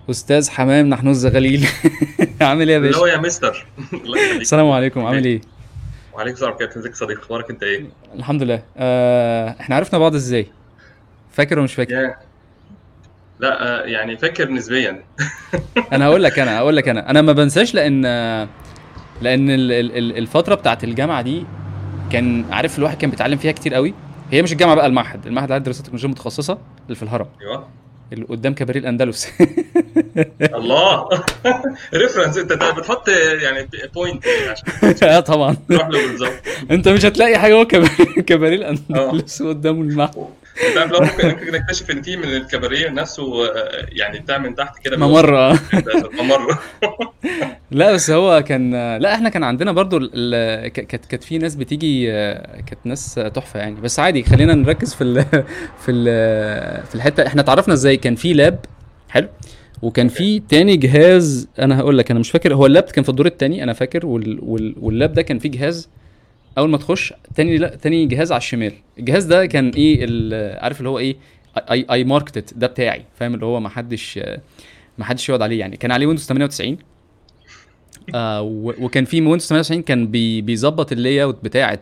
استاذ حمام نحن الزغاليل عامل ايه يا اللي هو باشا يا مستر الله يخليك السلام عليكم عامل ايه وعليكم السلام كابتن ازيك يا صديق اخبارك انت ايه؟ الحمد لله آه احنا عرفنا بعض ازاي فاكر ولا مش فاكر يا لا آه، يعني فاكر نسبيا انا هقول لك انا هقول لك انا انا ما بنساش لان لان ال- ال- ال- الفتره بتاعت الجامعه دي كان عارف الواحد كان بيتعلم فيها كتير قوي هي مش الجامعه بقى المعهد المعهد العالي للدراسات التكنولوجيه المتخصصه اللي في الهرم ايوه اللي قدام كباريه الاندلس الله ريفرنس انت بتحط يعني بوينت عشان اه طبعا تروح له بالظبط انت مش هتلاقي حاجه هو كباريه كباريه الاندلس قدامه المعهد انت عارف لو ممكن ممكن نكتشف ان في من الكباريه نفسه آه، يعني بتاع من تحت كده ممر ممر لا بس هو كان لا احنا كان عندنا برضو ال- ال- ك- كانت كانت في ناس بتيجي آه، كانت ناس تحفه يعني بس عادي خلينا نركز في ال في ال في الحته احنا اتعرفنا ازاي كان في لاب حلو وكان في تاني جهاز انا هقول لك انا مش فاكر هو اللاب كان في الدور التاني انا فاكر وال وال واللاب ده كان فيه جهاز اول ما تخش تاني لا تاني جهاز على الشمال الجهاز ده كان ايه ال- عارف اللي هو ايه اي اي ماركتد ده بتاعي فاهم اللي هو ما حدش ما حدش يقعد عليه يعني كان عليه ويندوز 98 آه و- وكان في ويندوز 98 كان بي بيظبط اللاي اوت بتاعه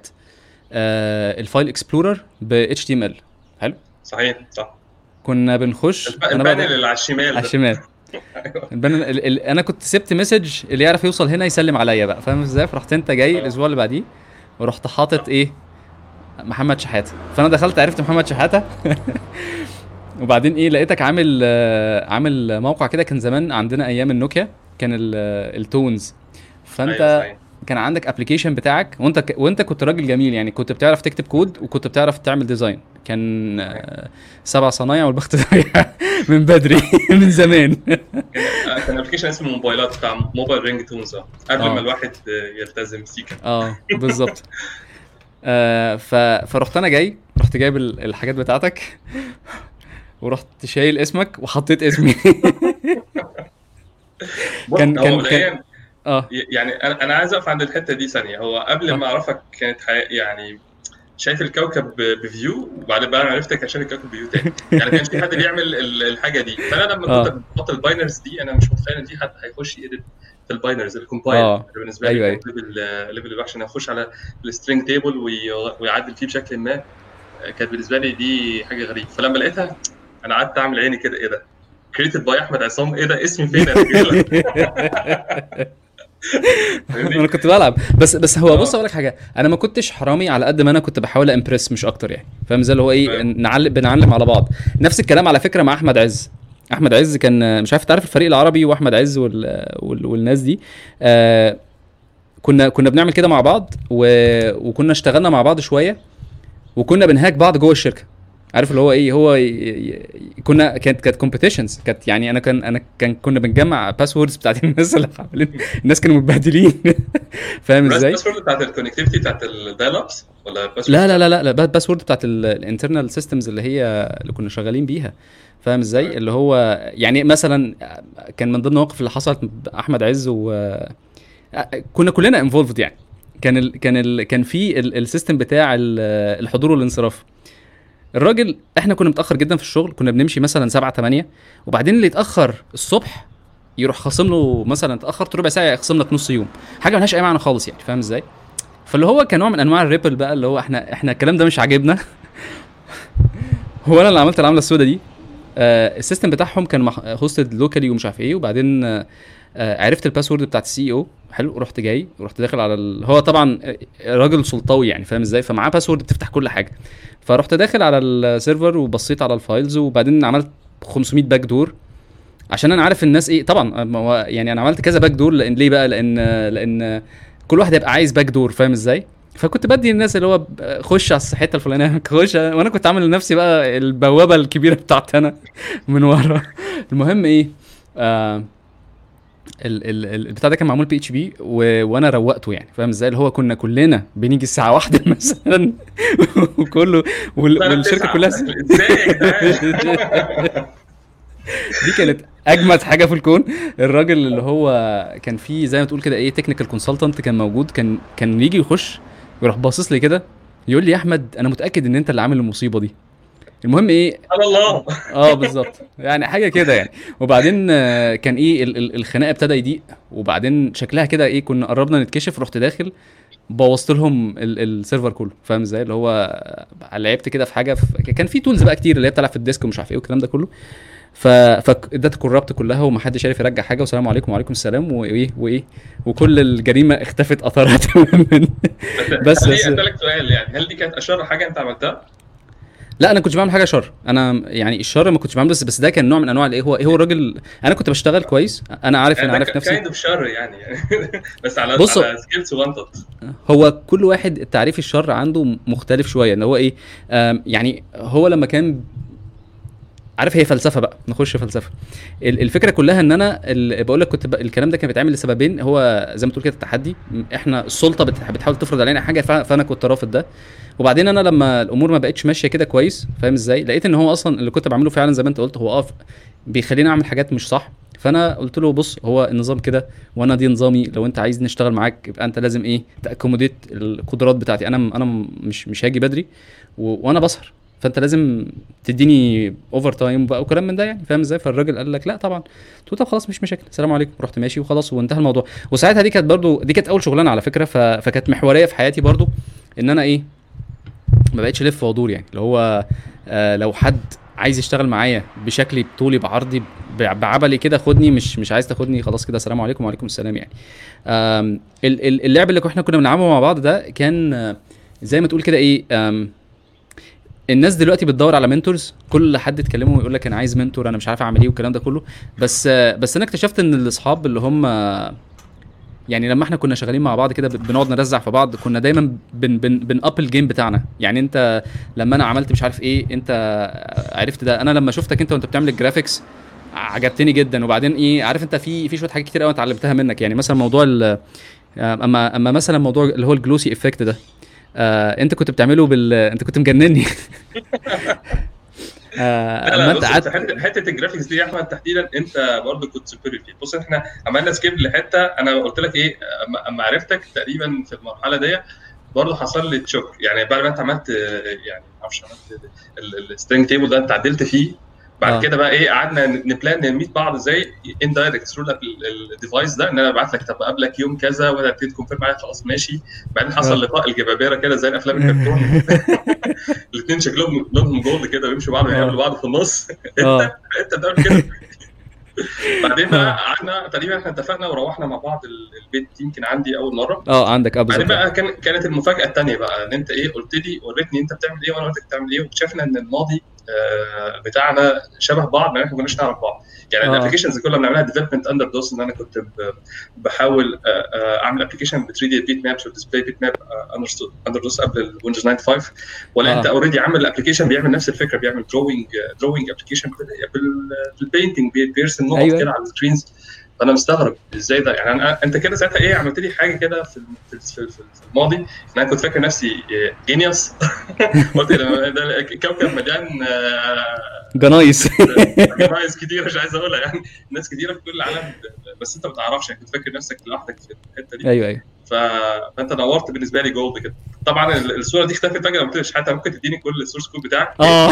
آه الفايل اكسبلورر ب اتش تي ام ال حلو صحيح صح كنا بنخش الب- انا بقى البانل اللي على الشمال على ده الشمال أيوة. البانل ال... ال... انا كنت سبت مسج اللي يعرف يوصل هنا يسلم عليا بقى فاهم ازاي فرحت انت جاي آه. الاسبوع اللي بعديه ورحت حاطط ايه محمد شحاته فانا دخلت عرفت محمد شحاته وبعدين ايه لقيتك عامل آه، عامل موقع كده كان زمان عندنا ايام النوكيا كان ال- آه، التونز فانت أيوة، صحيح. كان عندك ابلكيشن بتاعك وانت ك... وانت كنت راجل جميل يعني كنت بتعرف تكتب كود وكنت بتعرف تعمل ديزاين كان آه، سبع صنايع والبخت ضايع من بدري من زمان كان كان ابلكيشن اسمه موبايلات بتاع موبايل رينج تونز آه. قبل آه. ما الواحد آه، يلتزم سيكا اه بالظبط آه ف... فرحت انا جاي رحت جايب ال- الحاجات بتاعتك ورحت شايل اسمك وحطيت اسمي بص، كان- هو كان- مبدئيا اه يعني انا انا عايز اقف عند الحته دي ثانيه هو قبل آه. ما اعرفك كانت حي... يعني شايف الكوكب ب- بفيو وبعد بقى انا عرفتك عشان الكوكب بفيو تاني يعني ما كانش في حد بيعمل ال- الحاجه دي فانا لما آه. كنت بحط الباينرز دي انا مش متخيل ان في حد هيخش يedit في الباينرز الكومبايل آه. اللي بالنسبه لي أيوة، أيوة ليفل ليفل الوحش ان اخش على السترينج تيبل ويعدل فيه بشكل ما آه، كانت بالنسبه لي دي حاجه غريبه فلما لقيتها انا قعدت اعمل عيني كده ايه ده كريتد باي احمد عصام ايه ده اسمي فين يا رجاله انا كنت بلعب بس بس هو بص آه. اقول لك حاجه انا ما كنتش حرامي على قد ما انا كنت بحاول امبرس مش اكتر يعني فاهم ازاي اللي هو ايه فاهم. نعلم بنعلم على بعض نفس الكلام على فكره مع احمد عز احمد عز كان مش عارف تعرف الفريق العربي واحمد عز وال... وال... والناس دي آه كنا كنا بنعمل كده مع بعض و... وكنا اشتغلنا مع بعض شويه وكنا بنهاك بعض جوه الشركه عارف اللي هو ايه هو ي... ي... كنا كانت كانت كومبيتيشنز كانت يعني انا كان انا كان كنا بنجمع باسوردز بتاعت الناس اللي حوالين الناس كانوا متبهدلين فاهم ازاي؟ الباسورد بتاعت الكونكتيفيتي بتاعت الدايل ابس ولا الباسورد لا لا لا لا لا الباسورد بتاعت الانترنال سيستمز اللي هي اللي كنا شغالين بيها فاهم ازاي اللي هو يعني مثلا كان من ضمن المواقف اللي حصلت احمد عز و كنا كلنا انفولفد يعني كان ال... كان ال... كان في ال- السيستم بتاع ال- الحضور والانصراف الراجل احنا كنا متاخر جدا في الشغل كنا بنمشي مثلا 7 8 وبعدين اللي يتاخر الصبح يروح خاصم له مثلا اتاخرت ربع ساعه يخصم لك نص يوم حاجه ملهاش اي معنى خالص يعني فاهم ازاي فاللي هو كان نوع من انواع الريبل بقى اللي هو احنا احنا الكلام ده مش عاجبنا هو انا اللي عملت العمله السوداء دي آه السيستم بتاعهم كان هوستد لوكالي ومش عارف ايه وبعدين آه آه عرفت الباسورد بتاعت السي او حلو رحت جاي رحت داخل على ال... هو طبعا آه، راجل سلطوي يعني فاهم ازاي فمعاه باسورد بتفتح كل حاجه فرحت داخل على السيرفر وبصيت على الفايلز وبعدين عملت 500 باك دور عشان انا عارف الناس ايه طبعا ما هو يعني انا عملت كذا باك دور لان ليه بقى لان لان كل واحد يبقى عايز باك دور فاهم ازاي فكنت بدي الناس اللي هو ب- خش على الحته الفلانيه خش وانا كنت عامل لنفسي بقى البوابه الكبيره بتاعتي انا من ورا المهم ايه آه ال ال ال- البتاع ده كان معمول بي اتش بي وانا روقته يعني فاهم ازاي اللي هو كنا كلنا بنيجي الساعه واحدة مثلا وكله وال- والشركه كلها ازاي يا جدعان دي كانت اجمد حاجه في الكون الراجل اللي هو كان فيه زي ما تقول كده ايه تكنيكال كونسلتنت كان موجود كان كان يجي يخش يروح باصص لي كده يقول لي يا احمد انا متاكد ان انت اللي عامل المصيبه دي المهم ايه على الله اه بالظبط يعني حاجه كده يعني وبعدين آه، كان ايه ال- ال- الخناق ابتدى يضيق وبعدين شكلها كده ايه كنا قربنا نتكشف رحت داخل بوظت لهم ال- السيرفر كله فاهم ازاي اللي هو آه، لعبت كده في حاجه في كان في تولز بقى كتير اللي هي بتلعب في الديسك ومش عارف ايه والكلام ده كله ف فادت كوربت كلها ومحدش عارف يرجع حاجه والسلام عليكم وعليكم السلام وايه وايه وكل الجريمه اختفت اثرها تماما بس- خليني بس- اسالك سؤال يعني هل دي كانت اشر حاجه انت عملتها؟ لا انا كنتش بعمل حاجه شر انا يعني الشر ما كنتش بعمله بس بس ده كان نوع من انواع الايه هو ايه هو الراجل انا كنت بشتغل كويس انا عارف انا عارف نفسي كايند اوف شر يعني بس على بص- على سكيلز وانتت هو كل واحد تعريف الشر عنده مختلف شويه ان هو ايه آم، يعني هو لما كان عارف هي فلسفه بقى نخش فلسفه ال- الفكره كلها ان انا ال- بقول لك كنت ب... الكلام ده كان بيتعمل لسببين هو زي ما تقول كده التحدي م- احنا السلطه بت... بتحاول تفرض علينا حاجه ف... فانا كنت رافض ده وبعدين انا لما الامور ما بقتش ماشيه كده كويس فاهم ازاي لقيت ان هو اصلا اللي كنت بعمله فعلا زي ما انت قلت هو اه بيخليني اعمل حاجات مش صح فانا قلت له بص هو النظام كده وانا دي نظامي لو انت عايز نشتغل معاك يبقى انت لازم ايه تاكوموديت القدرات بتاعتي انا انا مش مش هاجي بدري و... وانا بسهر فانت لازم تديني اوفر تايم بقى وكلام من ده يعني فاهم ازاي فالراجل قال لك لا طبعا قلت له طب خلاص مش مشاكل السلام عليكم رحت ماشي وخلاص وانتهى الموضوع وساعتها دي كانت برضو دي كانت اول شغلانه على فكره ف... فكانت محوريه في حياتي برضو ان انا ايه ما بقتش الف وادور يعني اللي هو آه لو حد عايز يشتغل معايا بشكلي بطولي بعرضي ب- بعبلي كده خدني مش مش عايز تاخدني خلاص كده السلام عليكم وعليكم السلام يعني آم، ال- ال- اللعب اللي احنا كنا بنلعبه مع بعض ده كان آه، زي ما تقول كده ايه آم، الناس دلوقتي بتدور على منتورز كل حد تكلمه يقول لك انا عايز منتور انا مش عارف اعمل ايه والكلام ده كله بس آه، بس انا اكتشفت ان الاصحاب اللي هم يعني لما احنا كنا شغالين مع بعض كده ب- بنقعد نرزع في بعض كنا دايما بن بن بن اب الجيم بتاعنا يعني انت لما انا عملت مش عارف ايه انت عرفت ده انا لما شفتك انت وانت بتعمل الجرافيكس عجبتني جدا وبعدين ايه عارف انت في في شويه حاجات كتير قوي اتعلمتها منك يعني مثلا موضوع ال اما اما مثلا موضوع اللي هو الجلوسي افكت ده آه انت كنت بتعمله بال انت كنت مجنني آه لا اما لا انت بص قعدت حته حته الجرافيكس دي يا احمد تحديدا انت برضه كنت سوبيريور فيه بص احنا عملنا سكيب لحته انا قلت لك ايه اما أما عرفتك تقريبا في المرحله دي برضه حصل لي تشوك يعني بعد ما انت عملت آه، يعني ما اعرفش عملت السترينج تيبل ده انت عدلت فيه بعد آه. كده بقى ايه قعدنا نبلان نميت بعض ازاي ان دايركت ثرو الديفايس ده ان انا ابعت لك طب اقابلك يوم كذا وانا ابتدي تكونفيرم معايا خلاص ماشي بعدين حصل آه. لقاء الجبابره كده زي الافلام الكرتون الاثنين شكلهم لونهم جولد كده ويمشوا بعض ويقابلوا بعض في النص اه انت بتعمل كده بعدين بقى قعدنا تقريبا احنا اتفقنا وروحنا مع بعض ال- البيت يمكن عندي اول مره اه عندك اه بعدين بالظبط بقى كان كانت المفاجاه الثانيه بقى ان انت ايه قلت لي وريتني انت بتعمل ايه وانا قلت لك بتعمل ايه واكتشفنا ان الماضي آه، بتاعنا شبه بعض ما احنا ما كناش نعرف بعض يعني آه. الابلكيشنز اللي كنا بنعملها ديفلوبمنت اندر دوس ان انا كنت ب- بحاول آه، آه، اعمل ابلكيشن ب 3 دي بيت مابس وديسبلاي بيت ماب اندر دوس قبل الويندوز 95 ولا انت آه. اوريدي عامل ابلكيشن بيعمل نفس الفكره بيعمل دروينج دروينج ابلكيشن بالبينتنج بيرسم نقط أيوة. كده على السكرينز فانا مستغرب ازاي ده يعني أنا انت كده ساعتها ايه عملت لي حاجه كده في في في- في الماضي ان انا كنت فاكر نفسي جينيوس قلت ده ده كوكب مليان آه، جنايس ناس كتير مش عايز اقولها يعني ناس كتيره في كل العالم بس انت ما تعرفش يعني كنت فاكر نفسك لوحدك في الحته دي ايوه ايوه ف... فانت نورت بالنسبه لي جولد كده طبعا ال- الصوره دي اختفت فجاه ما قلتليش حتى ممكن تديني كل السورس كود بتاعك اه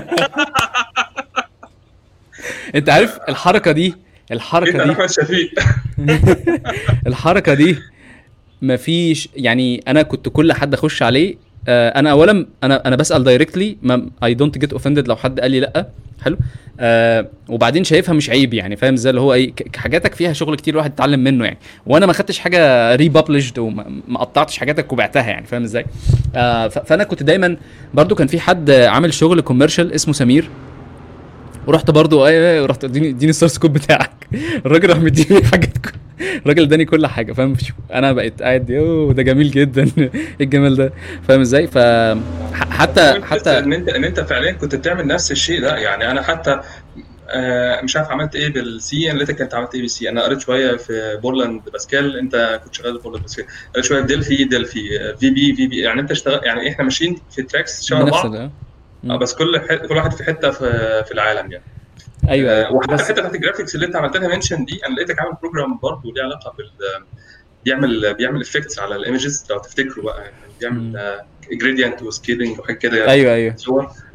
انت عارف الحركه دي انت الحركه دي احمد شفيق الحركه دي مفيش يعني انا كنت كل حد اخش عليه آه انا اولا انا انا بسال دايركتلي اي دونت جيت اوفندد لو حد قال لي لا حلو آه وبعدين شايفها مش عيب يعني فاهم ازاي اللي هو ايه ك- حاجاتك فيها شغل كتير الواحد يتعلم منه يعني وانا ما خدتش حاجه ريبابلشد وما ما قطعتش حاجاتك وبعتها يعني فاهم ازاي آه ف- فانا كنت دايما برضو كان في حد عامل شغل كوميرشال اسمه سمير ورحت برضو ايه ايه رحت اديني اديني السورس كود بتاعك الراجل راح مديني حاجات ك- الراجل اداني كل حاجه فاهم شو- انا بقيت قاعد يوه ده جميل جدا ايه الجمال ده فاهم ازاي ف ح- حتى حتى ان انت ان انت فعليا كنت بتعمل نفس الشيء ده يعني انا حتى آه، مش عارف عملت ايه بالسي انا لقيتك انت عملت ايه بالسي انا قريت شويه في بورلاند باسكال انت كنت شغال في بورلاند باسكال قريت شويه في دلفي دلفي آه، في بي في بي يعني انت اشتغل يعني احنا ماشيين في تراكس شبه بنفس بعض ده آه، بس كل ح- كل واحد في حته في في العالم يعني ايوه آه، ايوه وحتى بس الحته بتاعت الجرافيكس اللي انت عملتها منشن دي انا لقيتك عامل بروجرام برضه ليه علاقه بال بيعمل بيعمل افكتس على الايمجز لو تفتكروا بقى يعني مم. بيعمل جريدينت وسكيلينج وحاجات كده يعني ايوه ايوه صور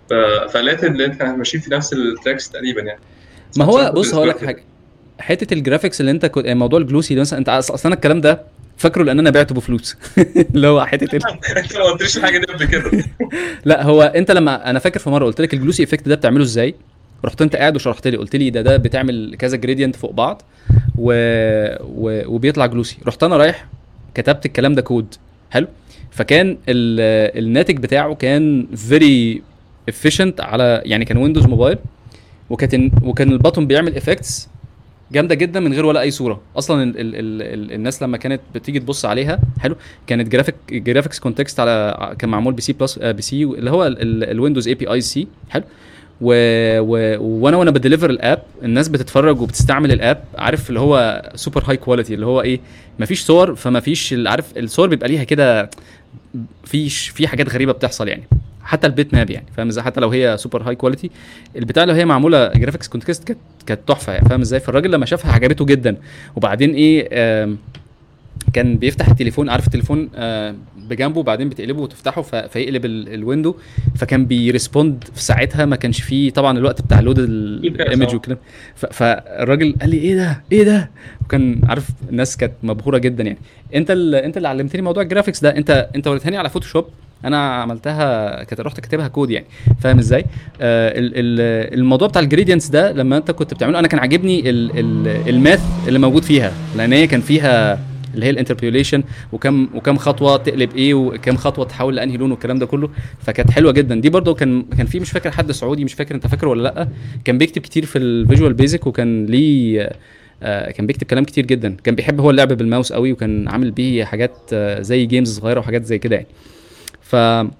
ف- فلقيت ان احنا ماشيين في نفس التراكس تقريبا يعني ما هو بصراحة بص هقول لك بالنسبة لي حاجه حته الجرافيكس اللي انت كنت موضوع الجلوسي ده مثلا انت أص- اصلا أنا الكلام ده فاكره لان انا بعته بفلوس اللي هو حته ال... انت ما قلتليش الحاجه دي قبل كده لا هو انت لما انا فاكر في مره قلت لك الجلوسي افكت ده بتعمله ازاي رحت انت قاعد وشرحت لي قلت لي ده ده بتعمل كذا جريدينت فوق بعض و... و... وبيطلع جلوسي رحت انا رايح كتبت الكلام ده كود حلو فكان ال... الناتج بتاعه كان فيري efficient على يعني كان ويندوز موبايل وكانت وكان البطن بيعمل افكتس جامده جدا من غير ولا اي صوره اصلا ال ال ال ال الناس لما كانت بتيجي تبص عليها حلو كانت جرافيك جرافيكس كونتكست على كان معمول بسي بلس بسي اللي هو الويندوز اي بي اي سي حلو و... و... وانا وانا بديليفر الاب الناس بتتفرج وبتستعمل الاب عارف اللي هو سوبر هاي كواليتي اللي هو ايه مفيش صور فما فيش ال- عارف الصور بيبقى ليها كده فيش في حاجات غريبه بتحصل يعني حتى البيت ماب يعني فاهم ازاي حتى لو هي سوبر هاي كواليتي البتاع اللي هي معموله جرافيكس كونتكست كانت كانت تحفه يعني فاهم ازاي فالراجل لما شافها عجبته جدا وبعدين ايه آم، كان بيفتح التليفون عارف التليفون آه، بجنبه وبعدين بتقلبه وتفتحه ف- فيقلب ال- الويندو فكان بيرسبوند في ساعتها ما كانش فيه طبعا الوقت بتاع لود الايمج والكلام ف- فالراجل قال لي ايه ده ايه ده وكان عارف الناس كانت مبهوره جدا يعني انت ال- انت اللي علمتني موضوع الجرافيكس ده انت انت وريتهاني على فوتوشوب انا عملتها كنت رحت كاتبها كود يعني فاهم ازاي آه ال- ال- الموضوع بتاع الجريدينتس ده لما انت كنت بتعمله انا كان عاجبني ال- ال- الماث اللي موجود فيها لان هي كان فيها اللي هي الانتربيوليشن وكم وكم خطوه تقلب ايه وكم خطوه تحول لانهي لون والكلام ده كله فكانت حلوه جدا دي برضو كان كان في مش فاكر حد سعودي مش فاكر انت فاكره ولا لا كان بيكتب كتير في الفيجوال بيزك وكان ليه آه، كان بيكتب كلام كتير جدا كان بيحب هو اللعب بالماوس قوي وكان عامل بيه حاجات آه، زي جيمز صغيره وحاجات زي كده يعني ف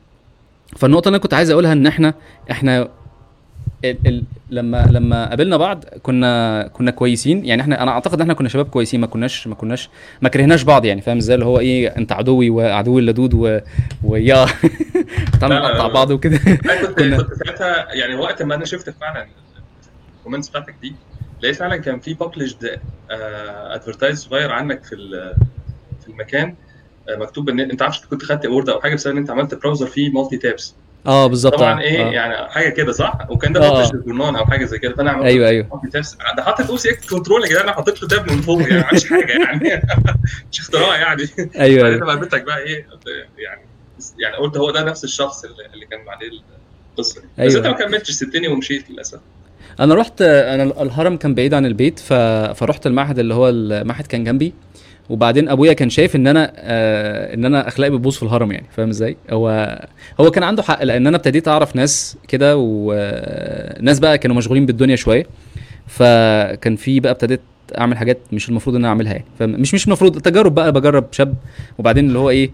فالنقطه اللي انا كنت عايز اقولها ان احنا احنا ال... ال... لما لما قابلنا بعض كنا كنا كويسين يعني احنا انا اعتقد ان احنا كنا شباب كويسين ما كناش ما كناش ما كرهناش بعض يعني فاهم ازاي اللي هو ايه انت عدوي وعدوي اللدود و... ويا تعالوا لا، لا، نقطع لا. بعض وكده انا كنت كنا- كنت ساعتها يعني وقت ما انا شفت فعلا الكومنتس بتاعتك دي لقيت فعلا كان في ببلشد ادفرتايز صغير عنك في ال- في المكان آه، مكتوب ان انت عارف كنت خدت اوورد او حاجه بسبب ان انت عملت براوزر فيه مالتي تابس اه بالظبط طبعا آه، ايه آه. يعني حاجه كده صح وكان ده آه. ببلش جورنال او حاجه زي كده فانا عملت ايوه ايوه مالتي تابس ده حاطط او سي اكس كنترول يا جدعان انا حطيت له تاب من فوق يعني ما عملتش حاجه يعني مش اختراع يعني ايوه بعدين ايوه قابلتك بقى ايه يعني يعني قلت هو ده نفس الشخص اللي اللي كان عليه القصه دي بس أيوة. انت ما كملتش سبتني ومشيت للاسف انا رحت انا الهرم كان بعيد عن البيت ف... فرحت المعهد اللي هو المعهد كان جنبي وبعدين ابويا كان شايف ان انا آه ان انا اخلاقي بتبوظ في الهرم يعني فاهم ازاي هو هو كان عنده حق لان انا ابتديت اعرف ناس كده وناس بقى كانوا مشغولين بالدنيا شويه فكان في بقى ابتديت اعمل حاجات مش المفروض ان انا اعملها يعني فمش مش المفروض تجارب بقى بجرب شاب وبعدين اللي هو ايه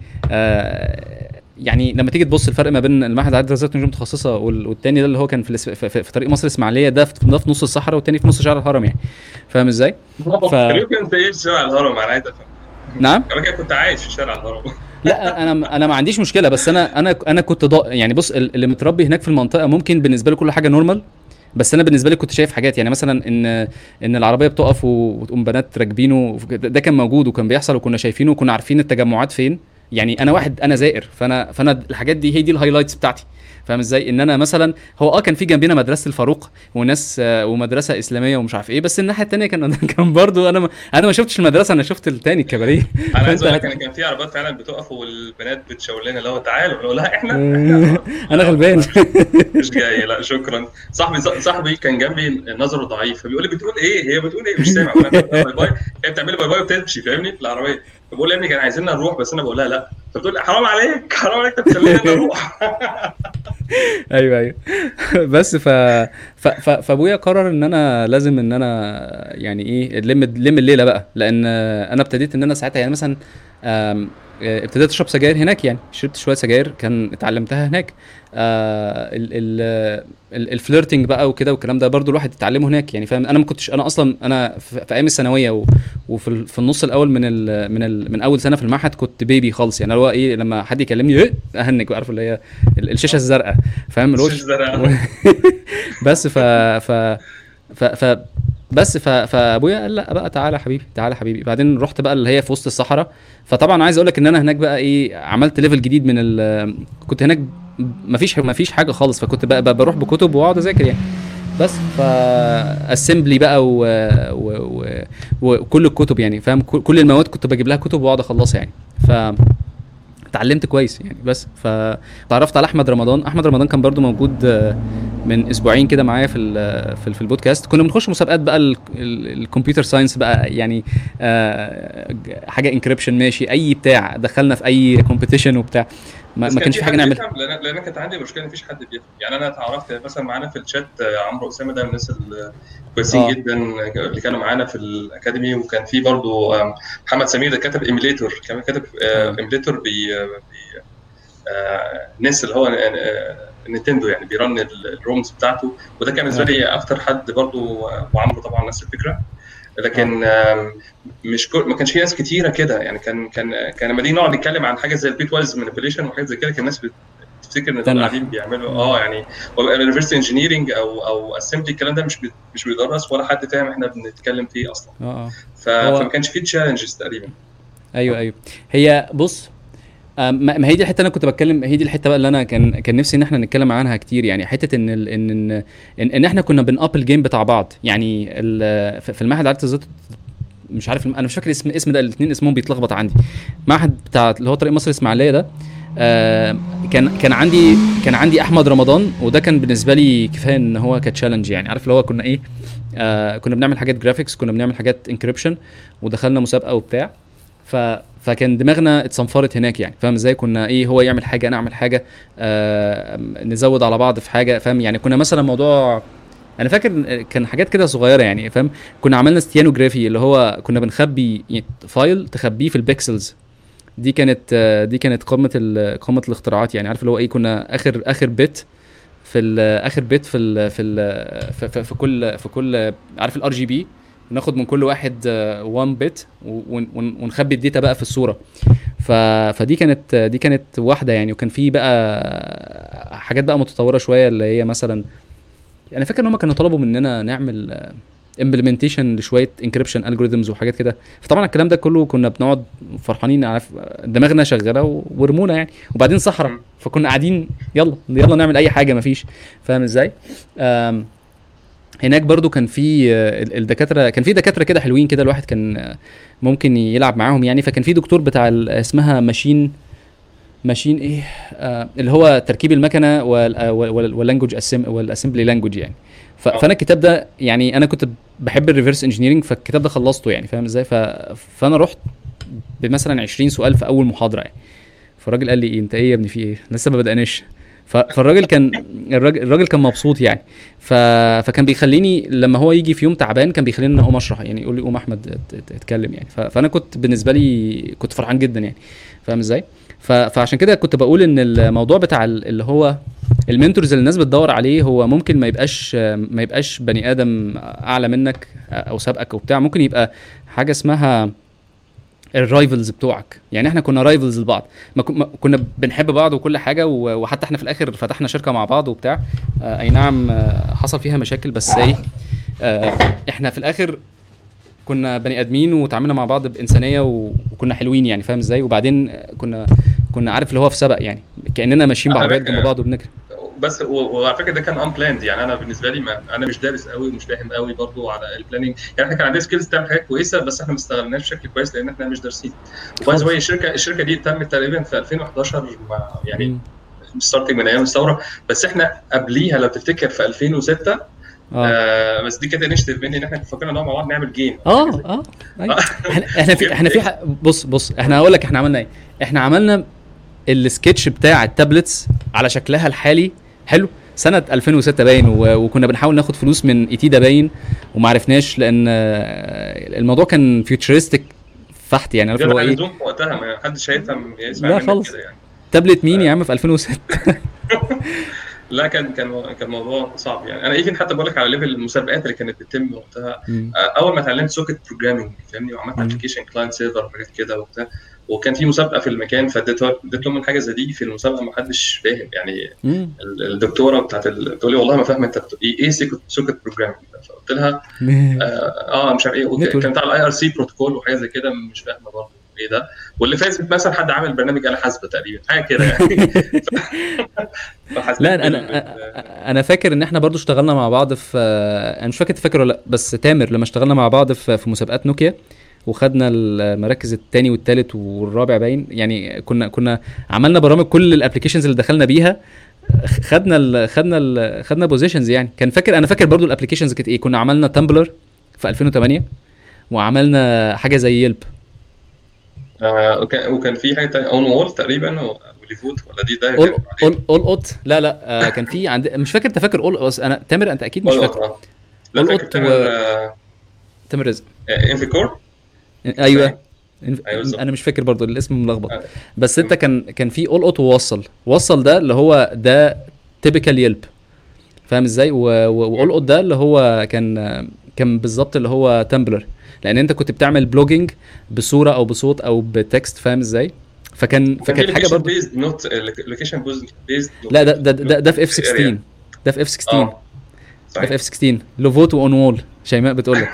آه يعني لما تيجي تبص الفرق ما بين المعهد عدد دراسات نجوم متخصصه وال- والتاني ده اللي هو كان في, الاس- في, في, في طريق مصر الاسماعيليه ده في, ده في نص الصحراء والتاني في نص شارع الهرم يعني فاهم ازاي؟ ف- يمكن انت ايه في شارع الهرم انا عايز افهم نعم كمان كده كنت عايش في شارع الهرم لا انا انا ما عنديش مشكله بس انا انا انا كنت ضا... يعني بص ال- اللي متربي هناك في المنطقه ممكن بالنسبه له كل حاجه نورمال بس انا بالنسبه لي كنت شايف حاجات يعني مثلا ان ان العربيه بتقف و- وتقوم بنات راكبينه ده كان موجود وكان بيحصل وكنا شايفينه وكنا عارفين التجمعات فين يعني انا واحد انا زائر فانا فانا الحاجات دي هي دي الهايلايتس بتاعتي فاهم ازاي ان انا مثلا هو اه كان في جنبنا مدرسه الفاروق وناس آه، ومدرسه اسلاميه ومش عارف ايه بس الناحيه الثانيه كان كان برضو انا ما انا ما شفتش المدرسه انا شفت التاني الكباريه انا عايز فأنت اقول لك هت- انا كان في عربيات فعلا بتقف والبنات بتشاور لنا اللي هو تعالوا نقول لها احنا انا غلبان مش جاي لا شكرا صاحبي صاحبي كان جنبي نظره ضعيف فبيقول لي بتقول ايه هي بتقول ايه مش سامع وأنا بقول باي باي هي بتعمل لي باي باي وبتمشي فاهمني في العربيه فبقول لها يا ابني كان عايزيننا نروح بس انا بقول لها لا فبتقول لي حرام عليك حرام عليك انت بتخليني انا اروح ايوه ايوه بس ف... ف... ف... فابويا قرر ان انا لازم ان انا يعني ايه لم لم الليله بقى لان انا ابتديت ان انا ساعتها يعني مثلا آم، آه، ابتديت اشرب سجاير هناك يعني شربت شويه سجاير كان اتعلمتها هناك آه ال ال ال- الفليرتنج بقى وكده والكلام ده برضو الواحد اتعلمه هناك يعني فاهم انا ما كنتش انا اصلا انا في في ايام الثانويه و- وفي ال- في النص الاول من ال من ال من اول سنه في المعهد كنت بيبي خالص يعني اللي هو ايه لما حد يكلمني ايه اهنج عارف اللي هي ال- الشاشه الزرقاء فاهم اللي هو مش زرع. بس ف ف ف, ف بس ف... فابويا قال لا بقى تعالى يا حبيبي تعالى يا حبيبي بعدين رحت بقى اللي هي في وسط الصحراء فطبعا عايز اقول لك ان انا هناك بقى ايه عملت ليفل جديد من ال... كنت هناك مفيش مفيش حاجه خالص فكنت بقى بقى بروح بكتب واقعد اذاكر يعني بس فاسمبلي بقى و... و... و... وكل الكتب يعني فاهم كل كل المواد كنت بجيب لها كتب واقعد اخلصها يعني ف اتعلمت كويس يعني بس فتعرفت على احمد رمضان احمد رمضان كان برضو موجود آه، من اسبوعين كده معايا في ال- في ال- في البودكاست كنا بنخش مسابقات بقى ال- ال- الكمبيوتر ساينس بقى يعني آه، حاجه انكريبشن ماشي اي بتاع دخلنا في اي كومبيتيشن وبتاع ما, بس ما كان كانش في في حاجه حد نعملها بيفهم لان لان كانت عندي مشكله ان مفيش حد بيفهم يعني انا اتعرفت مثلا معانا في الشات آه، عمرو اسامه ده من الناس الكويسين آه. جدا اللي كانوا معانا في الاكاديمي وكان في برضو آم، محمد سمير ده كاتب ايميليتور كان كاتب آه. ايميليتور بي بي آه، ناس اللي هو آه، نينتندو يعني بيرن ال- الرومز بتاعته وده كان بالنسبه لي اكتر حد برضو آه، وعمرو طبعا نفس الفكره لكن آم، مش كل ما كانش في ناس كتيره كده يعني كان كان كان لما نيجي نقعد نتكلم عن حاجه زي البيت وايز مانيبيوليشن وحاجات زي كده كان الناس بتفتكر ان دول تنح. قاعدين بيعملوا اه يعني الريفرس انجينيرنج او او اسمبلي الكلام ده مش بي- مش بيدرس ولا حد فاهم احنا بنتكلم فيه اصلا اه اه ف- هو- فما كانش فيه تشالنجز تقريبا ايوه ايوه هي بص آم، ما ما هي دي الحته انا كنت بتكلم هي دي الحته بقى اللي انا كان كان نفسي ان احنا نتكلم عنها كتير يعني حته ان ال- ان ان ان, إن احنا كنا بناب الجيم بتاع بعض يعني ال- في في المعهد عدت الذات مش عارف انا مش فاكر اسم اسم ده الاثنين اسمهم بيتلخبط عندي معهد بتاع اللي هو طريق مصر اسماعيليه ده آه كان كان عندي كان عندي احمد رمضان وده كان بالنسبه لي كفايه ان هو كتشالنج يعني عارف اللي هو كنا ايه آه كنا بنعمل حاجات جرافيكس كنا بنعمل حاجات انكريبشن ودخلنا مسابقه وبتاع ف فكان دماغنا اتصنفرت هناك يعني فاهم ازاي كنا ايه هو يعمل حاجه انا اعمل حاجه آه نزود على بعض في حاجه فاهم يعني كنا مثلا موضوع انا فاكر كان حاجات كده صغيره يعني فاهم كنا عملنا ستيانوجرافي اللي هو كنا بنخبي يعني فايل تخبيه في البيكسلز دي كانت آه، دي كانت قمه ال- قمه الاختراعات يعني عارف اللي هو ايه كنا اخر اخر بت في ال- اخر بت في ال في ال في, في, في كل في كل عارف الار جي بي ناخد من كل واحد 1 بت ونخبي الداتا بقى في الصوره ف... فدي كانت دي كانت واحده يعني وكان في بقى حاجات بقى متطوره شويه اللي هي مثلا انا فاكر ان هم كانوا طلبوا مننا نعمل امبلمنتيشن لشويه انكريبشن الجوريزمز وحاجات كده فطبعا الكلام ده كله كنا بنقعد فرحانين عارف دماغنا شغاله و- ورمونا يعني وبعدين صحراء مم. فكنا قاعدين يلا يلا نعمل اي حاجه مفيش فاهم ازاي آم، هناك برضو كان في آه، ال- الدكاتره كان في دكاتره كده حلوين كده الواحد كان آه، ممكن يلعب معاهم يعني فكان في دكتور بتاع ال- اسمها ماشين ماشين ايه آه اللي هو تركيب المكنه واللانجوج والاسمبلي لانجوج يعني ف- آه. فانا الكتاب ده يعني انا كنت بحب الريفرس انجينيرنج فالكتاب ده خلصته يعني فاهم ازاي ف... فانا رحت بمثلا 20 سؤال في اول محاضره يعني فالراجل قال لي ايه انت ايه يا ابني في ايه لسه ما بدأناش ف... فالراجل كان الراجل, الراجل كان مبسوط يعني ف... فكان بيخليني لما هو يجي في يوم تعبان كان بيخليني انا اقوم اشرح يعني يقول لي قوم احمد ات- ات- اتكلم يعني ف... فانا كنت بالنسبه لي كنت فرحان جدا يعني فاهم ازاي ف... فعشان كده كنت بقول ان الموضوع بتاع ال- اللي هو المنتورز اللي الناس بتدور عليه هو ممكن ما يبقاش ما يبقاش بني ادم اعلى منك او سابقك وبتاع ممكن يبقى حاجه اسمها الرايفلز بتوعك يعني احنا كنا رايفلز لبعض ما كن- ما- كنا بنحب بعض وكل حاجه و- وحتى احنا في الاخر فتحنا شركه مع بعض وبتاع آه اي نعم آه حصل فيها مشاكل بس ايه آه احنا في الاخر كنا بني ادمين وتعاملنا مع بعض بانسانيه و- وكنا حلوين يعني فاهم ازاي وبعدين آه، كنا كنا عارف اللي هو في سبق يعني كاننا ماشيين على بعربيات فكرة- جنب بعض وبنجري بس و- وعلى فكره ده كان ان بلاند يعني انا بالنسبه لي ما انا مش دارس قوي ومش فاهم قوي برضو على البلاننج يعني احنا كان عندنا سكيلز تعمل حاجات كويسه بس احنا ما استغلناش بشكل كويس لان احنا مش دارسين وباي ذا الشركه الشركه دي تمت تقريبا في 2011 مع يعني مم. ستارتنج من ايام الثوره بس احنا قبليها لو تفتكر في 2006 اه آه بس دي كانت انشيتيف مني ان احنا فكرنا نقعد مع بعض نعمل جيم اه اه أيوة. احنا احنا في احنا في ح- بص بص احنا هقول لك احنا عملنا ايه احنا عملنا السكتش بتاع التابلتس على شكلها الحالي حلو سنة 2006 باين و- وكنا بنحاول ناخد فلوس من ايتيدا باين وما عرفناش لان آه، الموضوع كان فيوتشرستيك فحت يعني عارف ده اللي هو كان ايه لزوم في وقتها ما حدش هيفهم يسمع لا منك خالص. كده يعني تابلت مين يا عم في 2006 لا كان كان كان موضوع صعب يعني انا ايفن حتى بقول لك على ليفل المسابقات اللي كانت بتتم وقتها مم. آه، اول ما اتعلمت سوكت بروجرامنج فاهمني وعملت مم. ابلكيشن كلاينت سيرفر وحاجات كده وبتاع وكان في مسابقه في المكان فاديت اديت لهم حاجه زي دي في المسابقه ما حدش فاهم يعني مم. ال- الدكتوره بتاعت ال- بتقول لي والله ما فاهمه انت بت- ايه ايه سوكت بروجرامنج فقلت لها اه آه، مش عارف ايه وك- Network. كانت على الاي ار سي بروتوكول وحاجه زي كده مش فاهمه برضه ايه ده واللي فاز مثلا حد عامل برنامج اله حاسبه تقريبا حاجه كده يعني فحسيت لا بال- انا بال- انا فاكر ان احنا برضو اشتغلنا مع بعض في انا مش فاكر انت فاكر ولا لا بس تامر لما اشتغلنا مع بعض في في مسابقات نوكيا وخدنا المراكز الثاني والثالث والرابع باين يعني كنا كنا عملنا برامج كل الابلكيشنز اللي دخلنا بيها خدنا ال خدنا ال خدنا بوزيشنز يعني كان فاكر انا فاكر برضو الابلكيشنز كانت ايه كنا عملنا تمبلر في 2008 وعملنا حاجه زي يلب آه، وكان وكان في حاجه تانية اون وول تقريبا و- وليفوت ولا دي ده اول كان اول اول اوت لا لا آه كان في عند مش فاكر انت فاكر اول بس انا تامر انت اكيد مش بعدين؟ فاكر آه. لا All فاكر Out تامر و- آه، تامر رزق آه، انفيكور ايوه أيوة بالظبط. انا مش فاكر برضو الاسم ملخبط آه. بس انت كان كان في اول اوت ووصل وصل ده اللي هو ده تيبيكال يلب فاهم ازاي واول اوت ده اللي هو كان كان بالظبط اللي هو تمبلر لان انت كنت بتعمل بلوجينج بصوره او بصوت او بتكست فاهم ازاي فكان فكانت حاجه برضو بيزد نوت لوكيشن بيزد لا ده ده ده, ده في اف 16 ده في اف 16 اه ده صحيح. في اف 16 لوفوت واون وول شيماء بتقول لك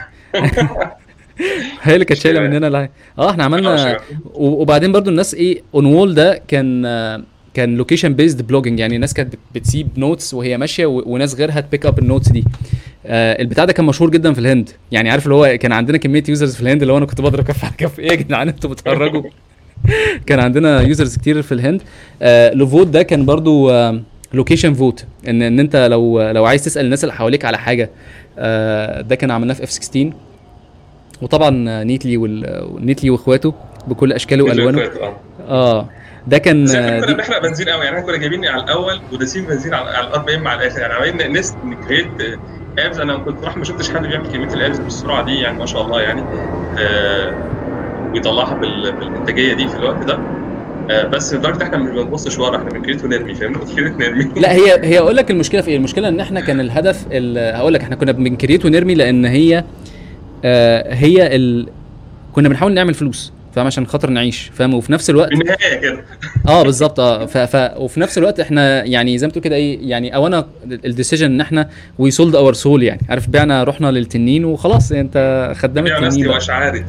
هي اللي كانت شايله مننا لا اه احنا آه، عملنا شباب. و- وبعدين برضو الناس ايه اون وول ده كان آه، كان لوكيشن بيزد بلوجينج يعني الناس كانت بت- بتسيب نوتس وهي ماشيه و- وناس غيرها تبيك اب النوتس دي آه البتاع ده كان مشهور جدا في الهند يعني عارف اللي هو كان عندنا كميه يوزرز في الهند اللي هو انا كنت بضرب كف على كف ايه يا جدعان انتوا بتهرجوا كان عندنا يوزرز كتير في الهند آه لوفوت ده كان برضو آه لوكيشن فوت ان ان انت لو لو عايز تسال الناس اللي حواليك على حاجه آه ده كان عملناه في اف 16 وطبعا آه، نيتلي والنيتلي واخواته بكل اشكاله والوانه اه اه ده كان بس آه، احنا كنا دي بنحرق بنزين قوي يعني احنا كنا جايبين على الاول وداسين بنزين على على الار بي ام على الاخر يعني عمالين ناس نكريت ابز انا كنت راح ما شفتش حد بيعمل كميه الابز بالسرعه دي يعني ما شاء الله يعني آه ويطلعها بال- بالانتاجيه دي في الوقت ده آه بس لدرجه احنا مش بنبصش ورا احنا بنكريت ونرمي فاهمني بنكريت نرمي لا هي هي اقول لك المشكله في ايه المشكله ان احنا كان الهدف ال- هقول لك احنا كنا بنكريت ونرمي لان هي آه هي ال... كنا بنحاول نعمل فلوس فاهم عشان خاطر نعيش فاهم وفي نفس الوقت في النهايه كده اه بالظبط اه ف... ف... وفي نفس الوقت احنا يعني زي ما تقول كده ايه يعني او انا الديسيجن ان احنا وي سولد اور سول يعني عارف بعنا رحنا للتنين وخلاص انت خدام بيع التنين نفسي بقى. واشعاري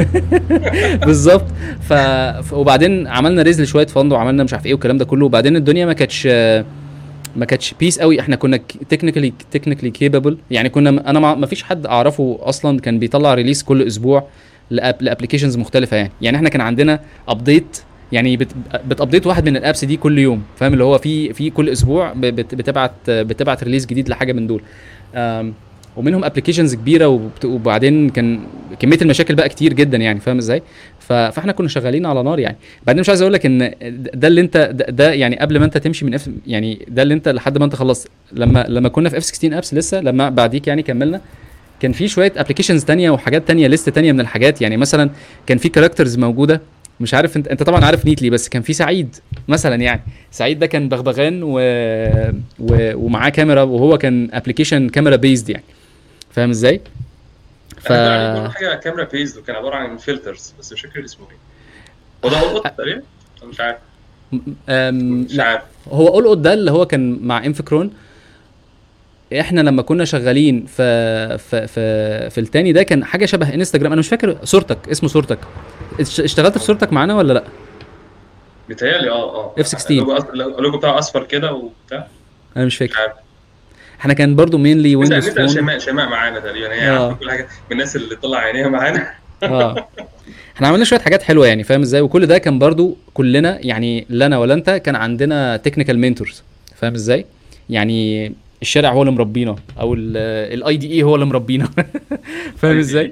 بالظبط ف... ف... وبعدين عملنا ريز لشويه فند وعملنا مش عارف ايه والكلام ده كله وبعدين الدنيا ما كانتش ما كانتش بيس قوي احنا كنا تكنيكالي تكنيكالي كيبل يعني كنا انا ما فيش حد اعرفه اصلا كان بيطلع ريليس كل اسبوع لابلكيشنز مختلفه يعني يعني احنا كان عندنا ابديت يعني بت بتابديت واحد من الابس دي كل يوم فاهم اللي هو في في كل اسبوع ب- بت بتبعت بتبعت ريليس جديد لحاجه من دول أم، ومنهم ابلكيشنز كبيره وبت- وبعدين كان كميه المشاكل بقى كتير جدا يعني فاهم ازاي ف- فاحنا كنا شغالين على نار يعني بعدين مش عايز اقول لك ان ده اللي انت ده, ده يعني قبل ما انت تمشي من اف يعني ده اللي انت لحد ما انت خلصت لما لما كنا في اف 16 ابس لسه لما بعديك يعني كملنا كان في شويه ابلكيشنز تانية وحاجات تانية لسه تانية من الحاجات يعني مثلا كان في كاركترز موجوده مش عارف انت انت طبعا عارف نيتلي بس كان في سعيد مثلا يعني سعيد ده كان بغبغان و... و... ومعاه كاميرا وهو كان ابلكيشن كاميرا بيزد يعني فاهم ازاي؟ ف انا كل حاجه كاميرا بيزد وكان عباره عن فلترز بس مش فاكر اسمه ايه هو ده قلط تقريبا أنا مش عارف أم... مش لا عارف هو اول اوت ده اللي هو كان مع انفكرون احنا لما كنا شغالين في في في, في التاني ده كان حاجه شبه انستجرام انا مش فاكر صورتك اسمه صورتك اش- اشتغلت في صورتك معانا ولا لا بيتهيألي اه اه F16. اللوجو أص- اللوجو بتاعه اصفر كده وبتاع انا مش مش فاكر عارف احنا كان برضو مينلي نسأل ويندوز نسأل فون شيماء شيماء معانا تقريبا هي آه. عارفه كل حاجه من الناس اللي طلع عينيها معانا اه احنا عملنا شويه حاجات حلوه يعني فاهم ازاي وكل ده كان برضو كلنا يعني لا انا ولا انت كان عندنا تكنيكال مينتورز فاهم ازاي يعني الشارع هو اللي مربينا او الاي دي اي هو اللي مربينا فاهم ازاي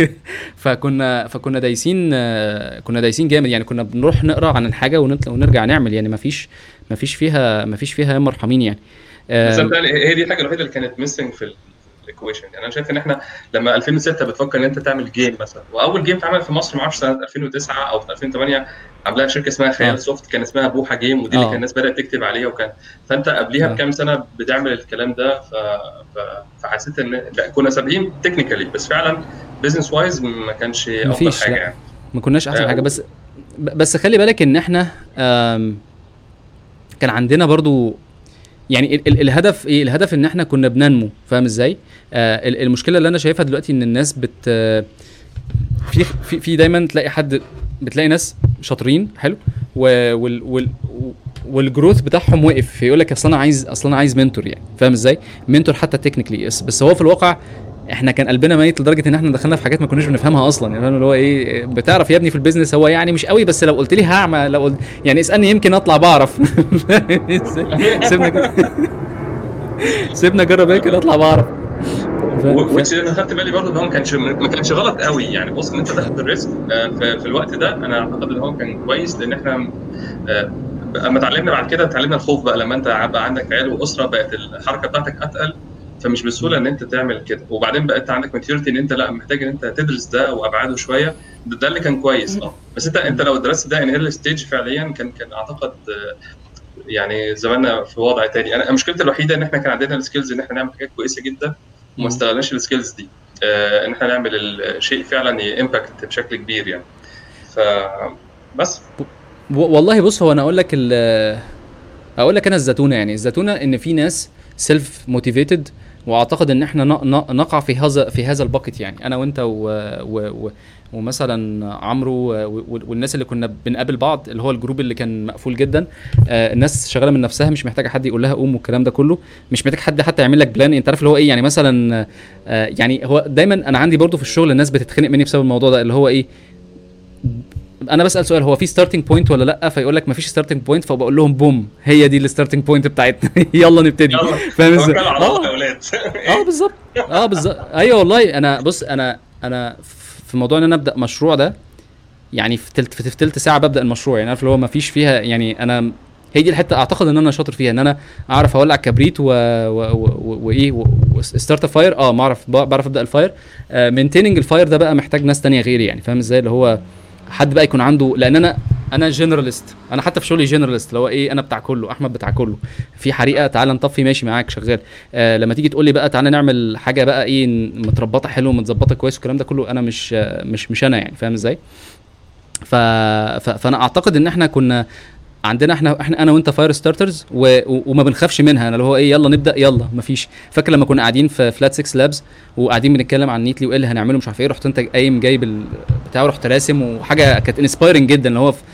فكنا فكنا دايسين آه، كنا دايسين جامد يعني كنا بنروح نقرا عن الحاجه ونطلع ونرجع نعمل يعني ما فيش ما فيش فيها ما فيش فيها مرحمين يعني بس آم، صدقني هي دي الحاجه الوحيده اللي كانت ميسنج في الايكويشن يعني انا شايف ان احنا لما 2006 بتفكر ان انت تعمل جيم مثلا واول جيم اتعمل في مصر ما اعرفش سنه 2009 او في 2008 عملها شركه اسمها خيال آه. سوفت كان اسمها بوحه جيم ودي اللي آه. كان الناس بدات تكتب عليها وكان فانت قبليها آه. بكام سنه بتعمل الكلام ده ف... ف... فحسيت ان لا كنا سابقين تكنيكالي بس فعلا بزنس وايز ما كانش افضل مفيش، حاجه لا. يعني ما كناش احسن آه، حاجه و- بس ب- بس خلي بالك ان احنا آم، كان عندنا برضو يعني ال ال الهدف ايه الهدف ان احنا كنا بننمو فاهم ازاي آه ال- المشكله اللي انا شايفها دلوقتي ان الناس بت آه، في في في دايما تلاقي حد بتلاقي ناس شاطرين حلو و- وال وال والجروث بتاعهم وقف يقول لك اصل انا عايز اصل انا عايز منتور يعني فاهم ازاي منتور حتى تكنيكلي بس, بس هو في الواقع احنا كان قلبنا ميت لدرجه ان احنا دخلنا في حاجات ما كناش بنفهمها اصلا يعني فاهم اللي هو ايه بتعرف يا ابني في البيزنس هو يعني مش قوي بس لو قلت لي هعمل لو قلت يعني اسالني يمكن اطلع بعرف سيبنا كده. سيبنا اجرب اكل اطلع بعرف ف- ف- وتش انا خدت بالي برضه ان هو ما كانش ما كانش غلط قوي يعني بص ان انت تاخد الريسك آه، في, في الوقت ده انا اعتقد ان هو كان كويس لان احنا آه، اما اتعلمنا بعد كده اتعلمنا الخوف بقى لما انت بقى عندك عيال واسره بقت الحركه بتاعتك اتقل فمش بسهوله ان انت تعمل كده وبعدين بقى انت عندك ماتيورتي ان انت لا محتاج ان انت تدرس ده وابعاده شويه ده, ده اللي كان كويس اه بس انت انت لو درست ده ان ايرلي ستيج فعليا كان كان اعتقد آه، يعني زماننا في وضع تاني انا مشكلتي الوحيده ان احنا كان عندنا السكيلز ان احنا نعمل حاجات كويسه جدا وما استغلناش السكيلز دي آه، ان احنا نعمل الشيء فعلا يمباكت بشكل كبير يعني ف بس و- والله بص هو انا اقول لك ال اقول لك انا الزتونه يعني الزتونه ان في ناس سيلف موتيفيتد واعتقد ان احنا ن- ن- نقع في هذا في هذا الباكت يعني انا وانت و... و... و... ومثلا عمرو و- و- والناس اللي كنا بنقابل بعض اللي هو الجروب اللي كان مقفول جدا آه الناس شغاله من نفسها مش محتاجه حد يقول لها قوم والكلام ده كله مش محتاج حد حتى يعمل لك بلان انت عارف اللي هو ايه يعني مثلا آه يعني هو دايما انا عندي برضو في الشغل الناس بتتخنق مني بسبب الموضوع ده اللي هو ايه انا بسال سؤال هو في ستارتنج بوينت ولا لا فيقول لك مفيش ستارتنج بوينت فبقول لهم بوم هي دي الستارتنج بوينت بتاعتنا يلا نبتدي يلا فاهم ازاي توكل على الله اه يا اولاد اه بالظبط اه بالظبط ايوه والله انا بص انا انا في موضوع ان انا ابدا مشروع ده يعني في تلت في تلت ساعه ببدا المشروع يعني عارف اللي هو ما فيش فيها يعني انا هي دي الحته اعتقد ان انا شاطر فيها ان انا اعرف اولع كبريت و... و... و... وايه ستارت فاير اه بعرف بعرف ابدا الفاير مينتيننج الفاير ده بقى محتاج ناس تانية غيري يعني فاهم ازاي اللي هو حد بقى يكون عنده لان انا انا جنراليست انا حتى في شغلي جنراليست اللي هو ايه انا بتاع كله احمد بتاع كله في حريقه تعالى نطفي ماشي معاك شغال آه لما تيجي تقول لي بقى تعالى نعمل حاجه بقى ايه متربطه حلو ومتظبطه كويس والكلام ده كله انا مش آه مش مش انا يعني فاهم ازاي ف... ف... فانا اعتقد ان احنا كنا عندنا احنا احنا انا وانت فاير ستارترز و... و... وما بنخافش منها انا اللي هو ايه يلا نبدا يلا مفيش فاكر لما كنا قاعدين في فلات 6 لابس وقاعدين بنتكلم عن نيتلي وايه اللي هنعمله مش عارف ايه رحت انت قايم جايب البتاع ورحت راسم وحاجه كانت انسبايرنج جدا اللي هو في...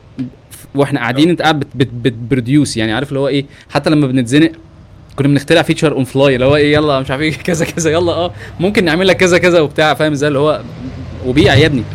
واحنا قاعدين انت قاعد بت... بت... بتبروديوس يعني عارف اللي هو ايه حتى لما بنتزنق كنا بنخترع فيتشر اون فلاي اللي هو ايه يلا مش عارف ايه كذا كذا يلا اه ممكن نعمل لك كذا كذا وبتاع فاهم ازاي اللي هو وبيع يا ابني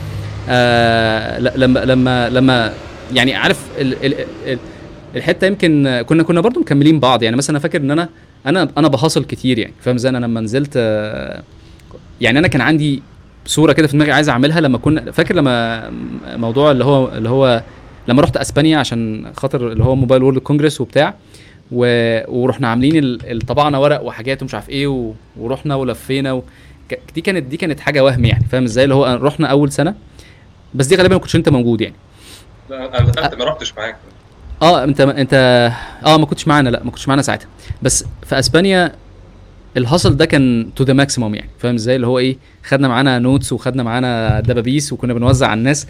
آه ل- لما لما لما يعني عارف ال ال ال الحته يمكن كنا كنا برضو مكملين بعض يعني مثلا انا فاكر ان انا انا انا بحاصل كتير يعني فاهم ازاي انا لما نزلت آه، يعني انا كان عندي صوره كده في دماغي عايز اعملها لما كنا فاكر لما موضوع اللي هو اللي هو لما رحت اسبانيا عشان خاطر اللي هو موبايل وورلد كونجرس وبتاع و... ورحنا عاملين ال- ال- طبعنا ورق وحاجات ومش عارف ايه و... ورحنا ولفينا و... ك- دي كانت دي كانت حاجه وهم يعني فاهم ازاي اللي هو رحنا اول سنه بس دي غالبا ما كنتش انت موجود يعني لا، انا دخلت ما رحتش معاك اه انت انت اه ما كنتش معانا لا ما كنتش معانا ساعتها بس في اسبانيا الهصل ده كان تو ذا ماكسيموم يعني فاهم ازاي اللي هو ايه خدنا معانا نوتس وخدنا معانا دبابيس وكنا بنوزع على الناس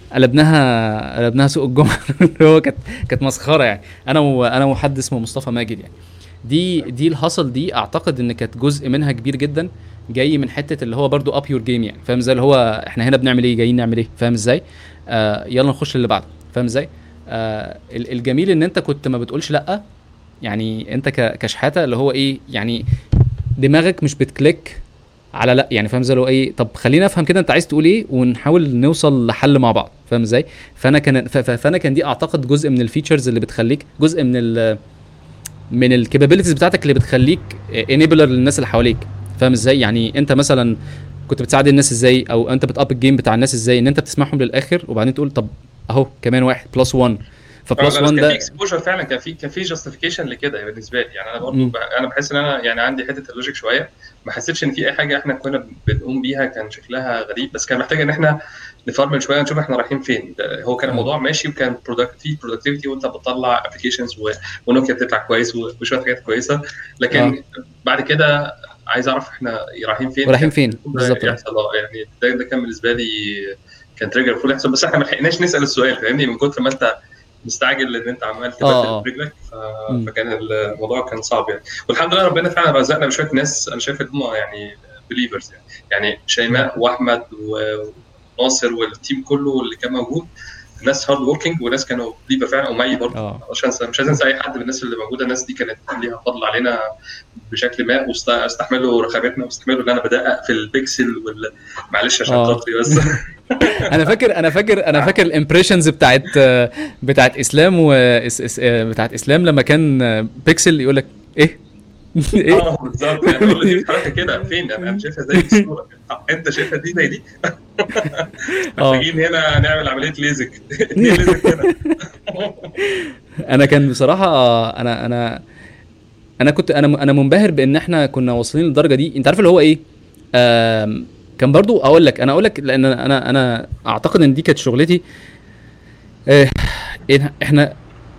قلبناها قلبناها سوق الجمعه اللي هو كانت كانت مسخره يعني انا وانا وحد اسمه مصطفى ماجد يعني دي دي الهصل دي اعتقد ان كانت جزء منها كبير جدا جاي من حته اللي هو برضو اب يور جيم يعني فاهم ازاي اللي هو احنا هنا بنعمل ايه جايين نعمل ايه فاهم ازاي آه يلا نخش اللي بعده فاهم ازاي آه ال- الجميل ان انت كنت ما بتقولش لا يعني انت ك- كشحاته اللي هو ايه يعني دماغك مش بتكليك على لا يعني فاهم ازاي اللي هو ايه طب خلينا افهم كده انت عايز تقول ايه ونحاول نوصل لحل مع بعض فاهم ازاي فانا كان ف- ف- فانا كان دي اعتقد جزء من الفيتشرز اللي بتخليك جزء من ال من الكابابيلتيز بتاعتك اللي بتخليك انيبلر للناس اللي حواليك فاهم ازاي يعني انت مثلا كنت بتساعد الناس ازاي او انت بتاب الجيم بتاع الناس ازاي ان انت بتسمعهم للاخر وبعدين تقول طب اهو كمان واحد بلس 1 فبلس لا، بس 1 كان في ده اكسبوجر فعلا كان في كان في جاستيفيكيشن لكده بالنسبه لي يعني انا برضه مم. ب- انا بحس ان انا يعني عندي حته اللوجيك شويه ما حسيتش ان في اي حاجه احنا كنا بنقوم بيها كان شكلها غريب بس كان محتاج ان احنا نفرمل شويه نشوف احنا رايحين فين ده هو كان مم. الموضوع ماشي وكان برودكت في برودكتيفيتي وانت بتطلع ابلكيشنز ونوكيا بتطلع كويس و- وشويه حاجات كويسه لكن آه. بعد كده عايز اعرف احنا رايحين فين ورايحين فين بالظبط يحصل اه يعني ده, ده كان بالنسبه لي كان تريجر المفروض يحصل بس احنا ما لحقناش نسال السؤال فاهمني من كتر ما انت مستعجل ان انت عمال آه، آه. تبدل برجلك ف- مم. فكان الموضوع كان صعب يعني والحمد لله ربنا فعلا رزقنا بشويه ناس انا شايف ان هم يعني بليفرز يعني يعني شيماء واحمد و... وناصر والتيم كله اللي كان موجود ناس هارد وركينج وناس كانوا ليبا فعلا ومي برضه اه مش هنسى مش هنسى اي حد من الناس اللي موجوده الناس دي كانت ليها فضل علينا بشكل ما واستحملوا رخامتنا واستحملوا ان انا بدقق في البيكسل وال... معلش عشان آه. خاطري بس انا فاكر انا فاكر انا فاكر الامبريشنز بتاعت بتاعت اسلام و إس- إس- بتاعت اسلام لما كان بيكسل يقول لك ايه ايه اه بالظبط يعني بقول له دي حركه كده فين انا أنا شايفها زي الصوره انت شايفها دي زي دي اه محتاجين هنا نعمل عمليه ليزك دي ليزك هنا انا كان بصراحه انا انا انا كنت انا انا منبهر بان احنا كنا واصلين للدرجه دي انت عارف اللي هو ايه آم، كان برضو اقول لك انا اقول لك لان انا انا اعتقد ان دي كانت شغلتي آه، إن احنا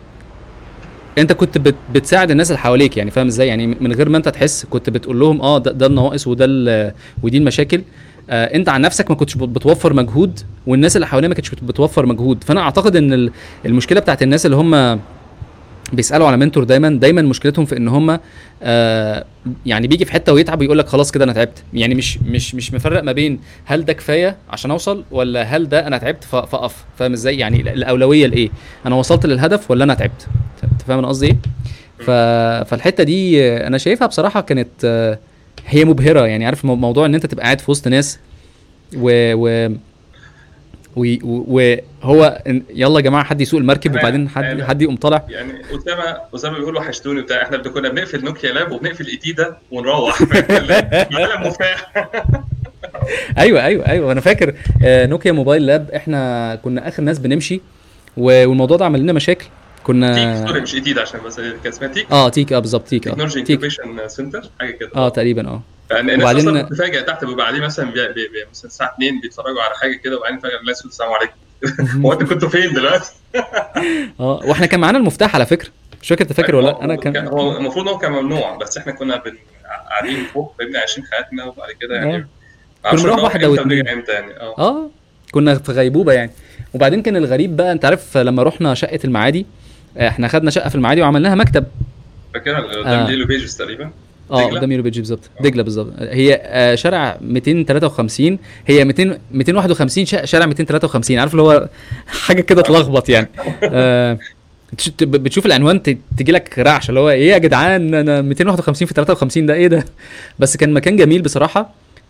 انت كنت بت بتساعد الناس اللي حواليك يعني فاهم ازاي يعني من غير ما انت تحس كنت بتقول لهم اه ده, ده النواقص وده ال- ودي المشاكل آه انت عن نفسك ما كنتش بت- بتوفر مجهود والناس اللي حوالينا ما كانتش بت- بتوفر مجهود فانا اعتقد ان ال- المشكله بتاعت الناس اللي هم بيسالوا على منتور دايما دايما مشكلتهم في ان هم آه يعني بيجي في حته ويتعب ويقول لك خلاص كده انا تعبت يعني مش مش مش مفرق ما بين هل ده كفايه عشان اوصل ولا هل ده انا تعبت ف- فاقف فاهم ازاي يعني ال- الاولويه لايه انا وصلت للهدف ولا انا تعبت انت فاهم انا قصدي ايه ف... فالحته دي آه، انا شايفها بصراحه كانت آه، هي مبهره يعني عارف مو- موضوع ان انت تبقى قاعد في وسط ناس و و و- و- وهو إن- يلا يا جماعه حد يسوق المركب أنا- وبعدين حد أنا- حد يقوم طالع يعني اسامه اسامه بيقول وحشتوني بتاع احنا كنا بنقفل نوكيا لاب وبنقفل ايتيدا ونروح عالم مفاح ايوه ايوه ايوه انا فاكر آه، نوكيا موبايل لاب احنا كنا اخر ناس بنمشي و- والموضوع ده عمل لنا مشاكل تيك كنا سوري مش ايتيدا عشان بس كان اسمها تيك اه تيك اه بالظبط تيك اه تكنولوجي تيك انكوبيشن سنتر حاجه كده اه تقريبا اه يعني الناس وبعدين- اصلا بتتفاجئ تحت بيبقى قاعدين مثلا بي... بي... بي... مثلا الساعه 2 بيتفرجوا على حاجه كده وبعدين فجاه الناس تقول السلام عليكم هو انتوا كنتوا فين دلوقتي؟ اه واحنا كان معانا المفتاح على فكره مش فاكر انت فاكر ولا لا انا كان هو المفروض ان هو كان ممنوع بس احنا كنا بن... قاعدين فوق فاهمني عايشين حياتنا وبعد كده يعني آه. معرفش كنا بنروح نروح واحدة امتى واتنين. ونرجع امتى يعني اه اه كنا في غيبوبه يعني وبعدين كان الغريب بقى انت عارف لما رحنا شقه المعادي آه، احنا خدنا شقه في المعادي وعملناها مكتب فاكرها اللي آه. قدام ليلو بيجز تقريبا اه دجلة؟ قدام يورو بيجي بالظبط دجله بالظبط هي آه، شارع 253 هي 200 251 شا- شارع 253 عارف اللي هو حاجه كده تلخبط يعني آه، تش- ت- بتشوف العنوان ت- تجي لك رعشه اللي هو ايه يا جدعان انا 251 في 53 ده ايه ده بس كان مكان جميل بصراحه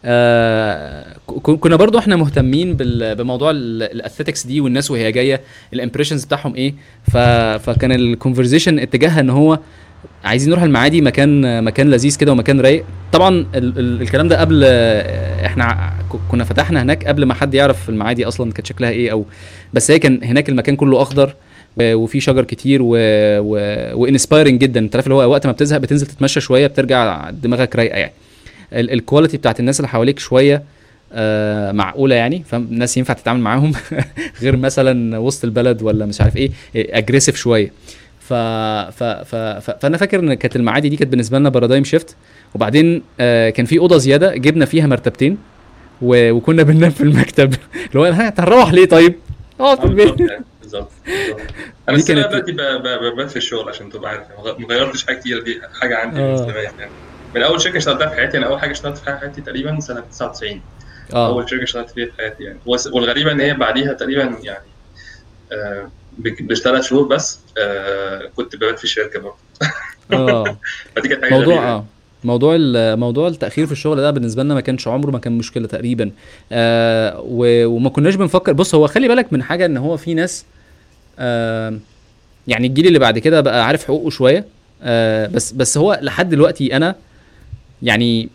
آه ك- كنا برضو احنا مهتمين بال- بموضوع الاثليتكس دي والناس وهي جايه الامبريشنز بتاعهم ايه ف فكان الكونفرزيشن اتجاهها ان هو عايزين نروح المعادي مكان مكان لذيذ كده ومكان رايق طبعا ال ال الكلام ده قبل آه، احنا ع- ك- كنا فتحنا هناك قبل ما حد يعرف المعادي اصلا كانت شكلها ايه او بس هي كان هناك المكان كله اخضر و- وفي شجر كتير و... و... وانسبايرنج جدا انت عارف اللي هو وقت ما بتزهق بتنزل تتمشى شويه بترجع دماغك رايقه يعني ال- الكواليتي بتاعت الناس اللي حواليك شويه آه معقوله يعني فالناس ينفع تتعامل معاهم غير مثلا وسط البلد ولا مش عارف ايه اجريسيف شويه ف... ف... ف... ف... فانا فاكر ان كانت المعادي دي كانت بالنسبه لنا بارادايم شيفت وبعدين آه كان في اوضه زياده جبنا فيها مرتبتين و... وكنا بننام في المكتب اللي هو ها، هنروح ليه طيب؟ اقعد في آه، البيت بالظبط يعني، بالظبط بالظبط. انا دي السنه كانت- دلوقتي ب- ب- ببات في الشغل عشان تبقى عارف يعني ما غيرتش حاجه كتير دي حاجه عندي آه. من زمان يعني من اول شركه اشتغلتها في حياتي انا اول حاجه اشتغلت فيها في حياتي تقريبا سنه 99 اه اول شركه اشتغلت فيها في حياتي يعني وس- والغريبه ان هي بعديها تقريبا يعني آه، بك- بثلاث شهور بس آه، كنت ببات في الشركه برضه اه فدي كانت حاجه موضوع غريبة. اه موضوع ال- موضوع التاخير في الشغل ده بالنسبه لنا ما كانش عمره ما كان مشكله تقريبا آه و- وما كناش بنفكر بص هو خلي بالك من حاجه ان هو في ناس آه يعني الجيل اللي بعد كده بقى عارف حقوقه شويه آه بس بس هو لحد دلوقتي انا يعني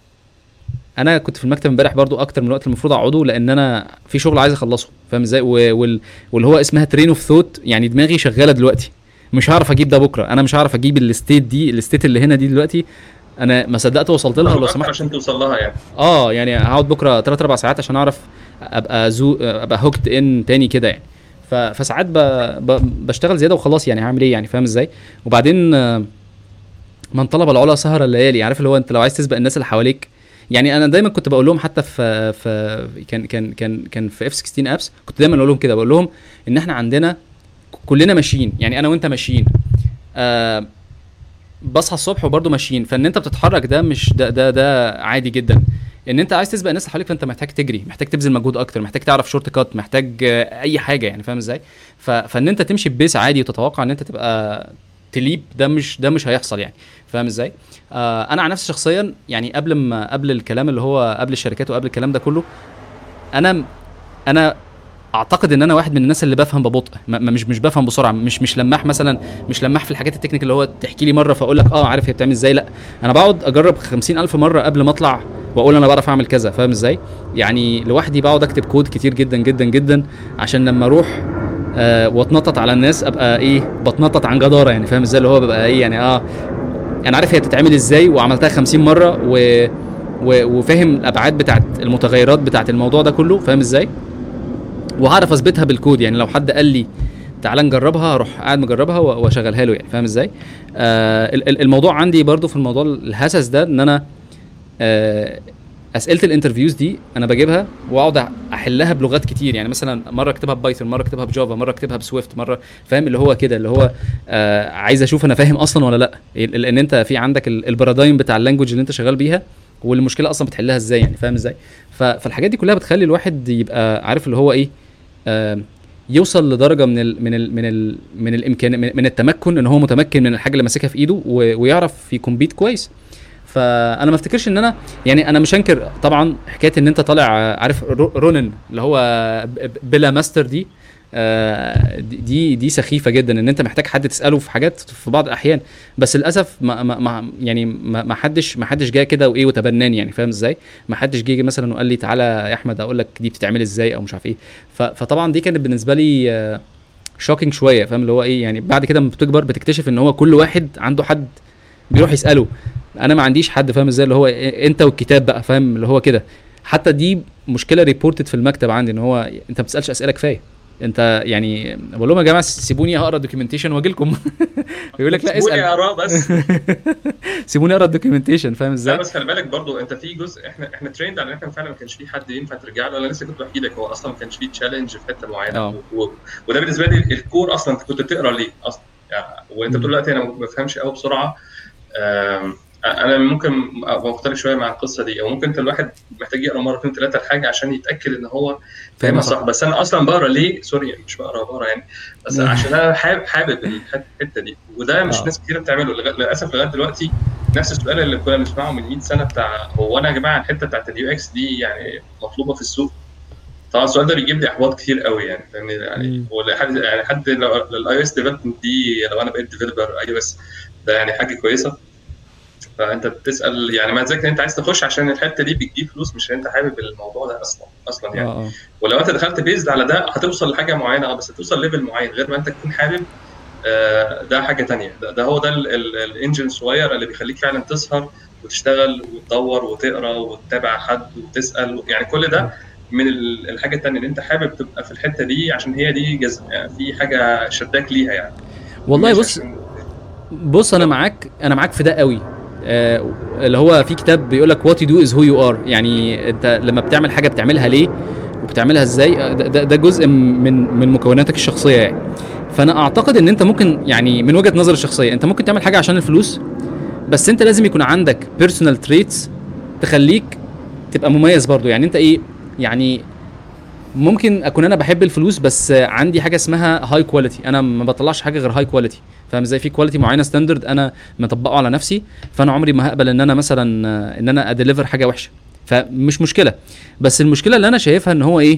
انا كنت في المكتب امبارح برضو اكتر من الوقت المفروض اقعده لان انا في شغل عايز اخلصه فاهم ازاي و- وال- واللي هو اسمها ترين اوف ثوت يعني دماغي شغاله دلوقتي مش هعرف اجيب ده بكره انا مش هعرف اجيب الستيت دي الستيت اللي هنا دي دلوقتي انا ما صدقت وصلت لها لو أكتر سمحت عشان توصل لها يعني اه يعني هقعد بكره 3 4 ساعات عشان اعرف ابقى زو ابقى هوكت ان تاني كده يعني ف... فساعات ب... ب... بشتغل زياده وخلاص يعني هعمل ايه يعني فاهم ازاي وبعدين آه، من طلب العلا سهر الليالي عارف اللي هو انت لو عايز تسبق الناس اللي حواليك يعني انا دايما كنت بقول لهم حتى في في كان كان كان كان في اف 16 ابس كنت دايما اقول لهم كده بقول لهم ان احنا عندنا كلنا ماشيين يعني انا وانت ماشيين آه بصحى الصبح وبرضه ماشيين فان انت بتتحرك ده مش ده ده ده عادي جدا ان انت عايز تسبق الناس اللي حواليك فانت محتاج تجري محتاج تبذل مجهود اكتر محتاج تعرف شورت كات محتاج آه، اي حاجه يعني فاهم ازاي ف... فان انت تمشي ببيس عادي وتتوقع ان انت تبقى تليب ده مش ده مش هيحصل يعني فاهم ازاي آه انا عن نفسي شخصيا يعني قبل ما قبل الكلام اللي هو قبل الشركات وقبل الكلام ده كله انا انا اعتقد ان انا واحد من الناس اللي بفهم ببطء ما ما- مش مش بفهم بسرعه مش مش لماح مثلا مش لماح في الحاجات التكنيك اللي هو تحكي لي مره فاقول لك اه عارف هي بتعمل ازاي لا انا بقعد اجرب خمسين الف مره قبل ما اطلع واقول انا بعرف اعمل كذا فاهم ازاي يعني لوحدي بقعد اكتب كود كتير جدا جدا جدا عشان لما اروح آه واتنطط على الناس ابقى ايه بتنطط عن جداره يعني فاهم ازاي اللي هو ببقى ايه يعني اه انا عارف هي بتتعمل ازاي وعملتها 50 مره و... و... وفاهم الابعاد بتاعت المتغيرات بتاعت الموضوع ده كله فاهم ازاي وهعرف اثبتها بالكود يعني لو حد قال لي تعالى نجربها هروح قاعد مجربها و- واشغلها له يعني فاهم ازاي آه ال- ال- الموضوع عندي برضو في الموضوع الهسس ده ان انا آه اسئله الانترفيوز دي انا بجيبها واقعد احلها بلغات كتير يعني مثلا مره اكتبها ببايثون مره اكتبها بجافا مره اكتبها بسويفت مره فاهم اللي هو كده اللي هو آه عايز اشوف انا فاهم اصلا ولا لا ال- لان انت في عندك ال- البارادايم بتاع اللانجوج اللي انت شغال بيها والمشكله اصلا بتحلها ازاي يعني فاهم ازاي ف- فالحاجات دي كلها بتخلي الواحد يبقى عارف اللي هو ايه آه يوصل لدرجه من ال من ال من ال من الامكان من, من التمكن ان هو متمكن من الحاجه اللي ماسكها في ايده و- ويعرف يكمبيت كويس فانا ما افتكرش ان انا يعني انا مش انكر طبعا حكايه ان انت طالع آه، عارف رو- رونن اللي هو ب- ب- بلا ماستر دي آه، دي- دي دي سخيفه جدا ان انت محتاج حد تساله في حاجات في بعض الاحيان بس للاسف ما ما ما يعني ما ما حدش ما حدش جه كده وايه وتبناني يعني فاهم ازاي ما حدش جه مثلا وقال لي تعالى يا احمد اقول لك دي بتتعمل ازاي او مش عارف ايه ف- فطبعا دي كانت بالنسبه لي شوكينج شويه فاهم اللي هو ايه يعني بعد كده لما بتكبر بتكتشف ان هو كل واحد عنده حد بيروح يساله انا ما عنديش حد فاهم ازاي اللي هو إيه انت والكتاب بقى فاهم اللي هو كده حتى دي مشكله ريبورتد في المكتب عندي ان هو انت ما بتسالش اسئله كفايه انت يعني بقول لهم يا جماعه سيبوني اقرا الدوكيومنتيشن واجي لكم يقول لك لا سيبوني اسال اقرا بس سيبوني اقرا الدوكيومنتيشن فاهم لا ازاي بس خلي بالك برضو انت في جزء احنا احنا تريند على ان احنا فعلا ما كانش في حد ينفع ترجع له انا لسه كنت بحكي لك هو اصلا ما كانش في تشالنج في حته معينه اه. و... و... وده بالنسبه لي الكور اصلا انت كنت بتقرا ليه اصلا يعني وانت مم. طول الوقت انا ما بفهمش قوي بسرعه آم، انا ممكن ابقى مختلف شويه مع القصه دي او ممكن انت الواحد محتاج يقرا مرتين ثلاثه الحاجه عشان يتاكد ان هو فاهمها صح بس انا اصلا بقرا ليه سوري مش بقرا بقرا يعني بس مم. عشان انا حابب حابب الحت- الحته دي وده مش اه. ناس كتير بتعمله لغا- للاسف لغايه دلوقتي نفس السؤال اللي كنا بنسمعه من 100 سنه بتاع هو انا يا جماعه الحته بتاعت اليو اكس دي يعني مطلوبه في السوق طبعا السؤال ده بيجيب لي احباط كتير قوي يعني فاهمني يعني مم. ولحد يعني حد للاي او اس ديفلوبمنت دي لو انا بقيت ديفلوبر اي او اس ده يعني حاجه كويسه فانت بتسال يعني ما تذاكر انت عايز تخش عشان الحته دي بتجيب فلوس مش انت حابب الموضوع ده اصلا اصلا يعني اه اه ولو انت دخلت بيزد على ده هتوصل لحاجه معينه اه بس هتوصل ليفل معين غير ما انت تكون حابب آه، ده حاجه تانية ده, ده هو ده الانجن الصغير اللي بيخليك فعلا تسهر وتشتغل وتدور وتقرا وتتابع حد وتسال يعني كل ده من ال- الحاجه التانية ان انت حابب تبقى في الحته دي عشان هي دي جز... يعني في حاجه شداك ليها يعني والله مش بص عشان- بص انا معاك انا معاك في ده قوي آه اللي هو في كتاب بيقول لك وات يو دو از هو يو ار يعني انت لما بتعمل حاجه بتعملها ليه وبتعملها ازاي آه، ده, ده, ده جزء من من مكوناتك الشخصيه يعني فانا اعتقد ان انت ممكن يعني من وجهه نظري الشخصيه انت ممكن تعمل حاجه عشان الفلوس بس انت لازم يكون عندك بيرسونال تريتس تخليك تبقى مميز برضو يعني انت ايه يعني ممكن اكون انا بحب الفلوس بس عندي حاجه اسمها هاي كواليتي انا ما بطلعش حاجه غير هاي كواليتي فاهم ازاي في كواليتي معينه ستاندرد انا مطبقه على نفسي فانا عمري ما هقبل ان انا مثلا آه، ان انا اديليفر حاجه وحشه فمش مشكله بس المشكله اللي انا شايفها ان هو ايه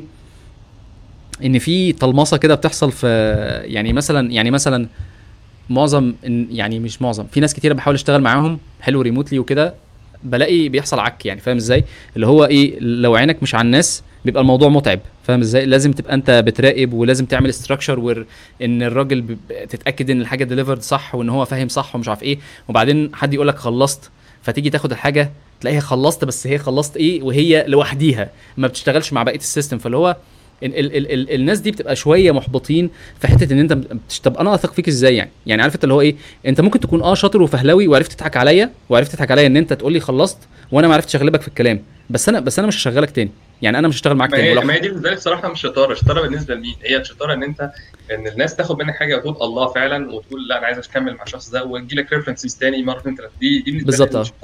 ان في طلمسه كده بتحصل في يعني مثلا يعني مثلا معظم إن- يعني مش معظم في ناس كتيره بحاول اشتغل معاهم حلو ريموتلي وكده بلاقي بيحصل عك يعني فاهم ازاي اللي هو ايه لو عينك مش على الناس بيبقى الموضوع متعب فاهم ازاي لازم تبقى انت بتراقب ولازم تعمل استراكشر وان الراجل ب- ب- تتاكد ان الحاجه ديليفرد صح وان هو فاهم صح ومش عارف ايه وبعدين حد يقول لك خلصت فتيجي تاخد الحاجه تلاقيها خلصت بس هي خلصت ايه وهي لوحديها ما بتشتغلش مع بقيه السيستم فاللي هو ال ال ال ال الناس دي بتبقى شويه محبطين في حته ان انت بتش- طب انا اثق فيك ازاي يعني يعني عارف انت اللي هو ايه انت ممكن تكون اه شاطر وفهلوي وعرفت تضحك عليا وعرفت تضحك عليا ان انت تقول لي خلصت وانا ما عرفتش اغلبك في الكلام بس انا بس انا مش هشغلك تاني يعني انا مش هشتغل معاك ما تاني هي ولو ما هي دي بالنسبه لي بصراحه مش شطاره شطاره بالنسبه لمين هي الشطاره ان انت ان الناس تاخد منك حاجه وتقول الله فعلا وتقول لا انا عايز اكمل مع الشخص ده ويجي لك ريفرنسز تاني مره اتنين تلاته دي دي بالنسبه بالظبط، لي اه. الشطاره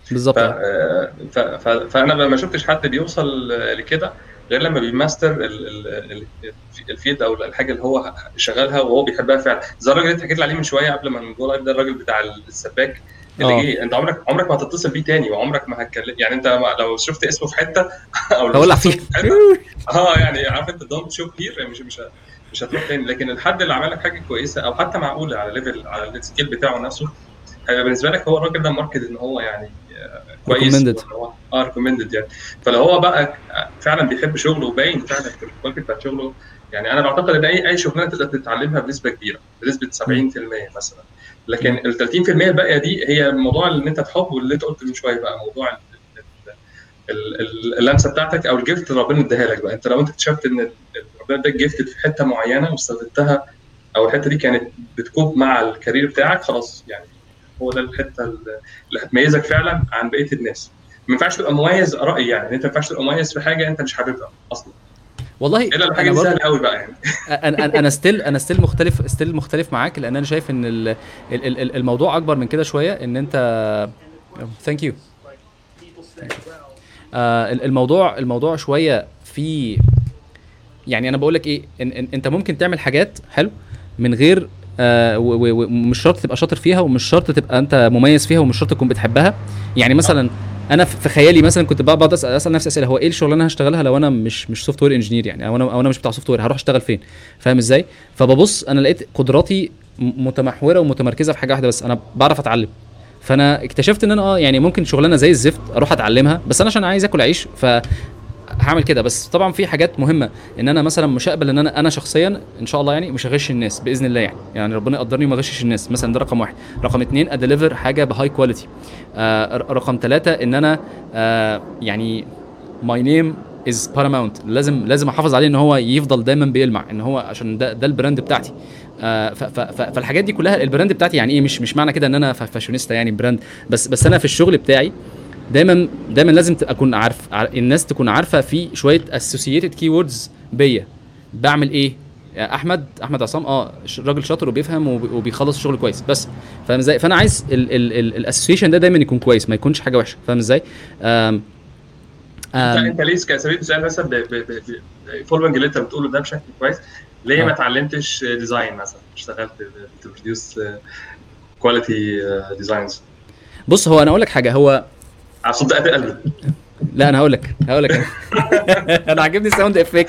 بالظبط ف... آه. ف... ف... فانا ما شفتش حد بيوصل لكده غير لما بيماستر ال... ال... الفيد او الحاجه اللي هو شغالها وهو بيحبها فعلا زي الراجل اللي انت حكيت لي عليه من شويه قبل ما نقول لايف ده الراجل بتاع السباك اللي اه جه انت عمرك عمرك ما هتتصل بيه تاني وعمرك ما هتكلم يعني انت لو شفت اسمه في حته او لو هولع شفت فيه صوته في حته اه يعني عارف انت دونت شو هير مش مش مش هتروح تاني لكن الحد اللي عمل لك حاجه كويسه او حتى معقوله على ليفل على السكيل بتاعه نفسه هيبقى بالنسبه لك هو الراجل ده ماركت ان هو يعني آه، كويس recommended وإن هو اه ريكومندد يعني فلو هو بقى فعلا بيحب شغله وباين فعلا في الكواليتي بتاعت شغله يعني انا بعتقد ان اي اي شغلانه تقدر تتعلمها بنسبه كبيره بنسبه 70% مثلا لكن ال 30% الباقيه دي هي الموضوع اللي انت تحب واللي انت قلت من شويه بقى موضوع ال- ال- ال- اللمسه بتاعتك او الجفت اللي ربنا اداها لك بقى انت لو انت اكتشفت ان ال- ربنا اداك جفت في حته معينه واستخدمتها او الحته دي كانت بتكوب مع الكارير بتاعك خلاص يعني هو ده الحته اللي هتميزك فعلا عن بقيه الناس ما ينفعش تبقى مميز رايي يعني انت ما ينفعش تبقى مميز في حاجه انت مش حاببها اصلا والله الا الحاجه انا دي برضه سهله قوي بقى يعني انا انا انا ستيل انا ستيل مختلف ستيل مختلف معاك لان انا شايف ان ال- ال- ال- الموضوع اكبر من كده شويه ان انت ثانك يو الموضوع الموضوع شويه في يعني انا بقول لك ايه إن إن انت ممكن تعمل حاجات حلو من غير آه و- و- ومش شرط تبقى شاطر فيها ومش شرط تبقى انت مميز فيها ومش شرط تكون بتحبها يعني مثلا انا في في خيالي مثلا كنت بقعد بقعد اسال اسال نفسي اسئله هو ايه الشغلانه اللي هشتغلها لو انا مش مش سوفت وير انجينير يعني او انا او انا مش بتاع سوفت وير هروح اشتغل فين فاهم ازاي فببص انا لقيت قدراتي م- متمحوره ومتمركزه في حاجه واحده بس انا بعرف اتعلم فانا اكتشفت ان انا اه يعني ممكن شغلانه زي الزفت اروح اتعلمها بس انا عشان عايز اكل عيش ف هعمل كده بس طبعا في حاجات مهمه ان انا مثلا مش هقبل ان انا انا شخصيا ان شاء الله يعني مش هغش الناس باذن الله يعني يعني ربنا يقدرني وما اغشش الناس مثلا ده رقم واحد رقم اتنين اديليفر حاجه بهاي كواليتي آه ر- رقم ثلاثة ان انا آه يعني ماي نيم از باراماونت لازم لازم احافظ عليه ان هو يفضل دايما بيلمع ان هو عشان ده ده البراند بتاعتي آه ف- ف- ف- فالحاجات دي كلها البراند بتاعتي يعني ايه مش مش معنى كده ان انا ف- فاشونيستا يعني براند بس بس انا في الشغل بتاعي دايما دايما لازم ت- اكون عارف ع- الناس تكون عارفه في شويه اسوسييتد كي ووردز بيا بعمل ايه يا احمد احمد عصام اه ش- راجل شاطر وبيفهم وبي- وبيخلص الشغل كويس بس فاهم ازاي فانا عايز الاسوسيشن ده دايما يكون كويس ما يكونش حاجه وحشه فاهم ازاي آم انت آم انت ليه كسبيل سؤال مثلا فولوينج اللي انت بتقوله ده بشكل كويس ليه آه. ما اتعلمتش ديزاين مثلا اشتغلت تبروديوس كواليتي ديزاينز بص هو انا اقول لك حاجه هو على صوت دقات قلبي لا انا هقول لك هقول لك انا عاجبني الساوند افكت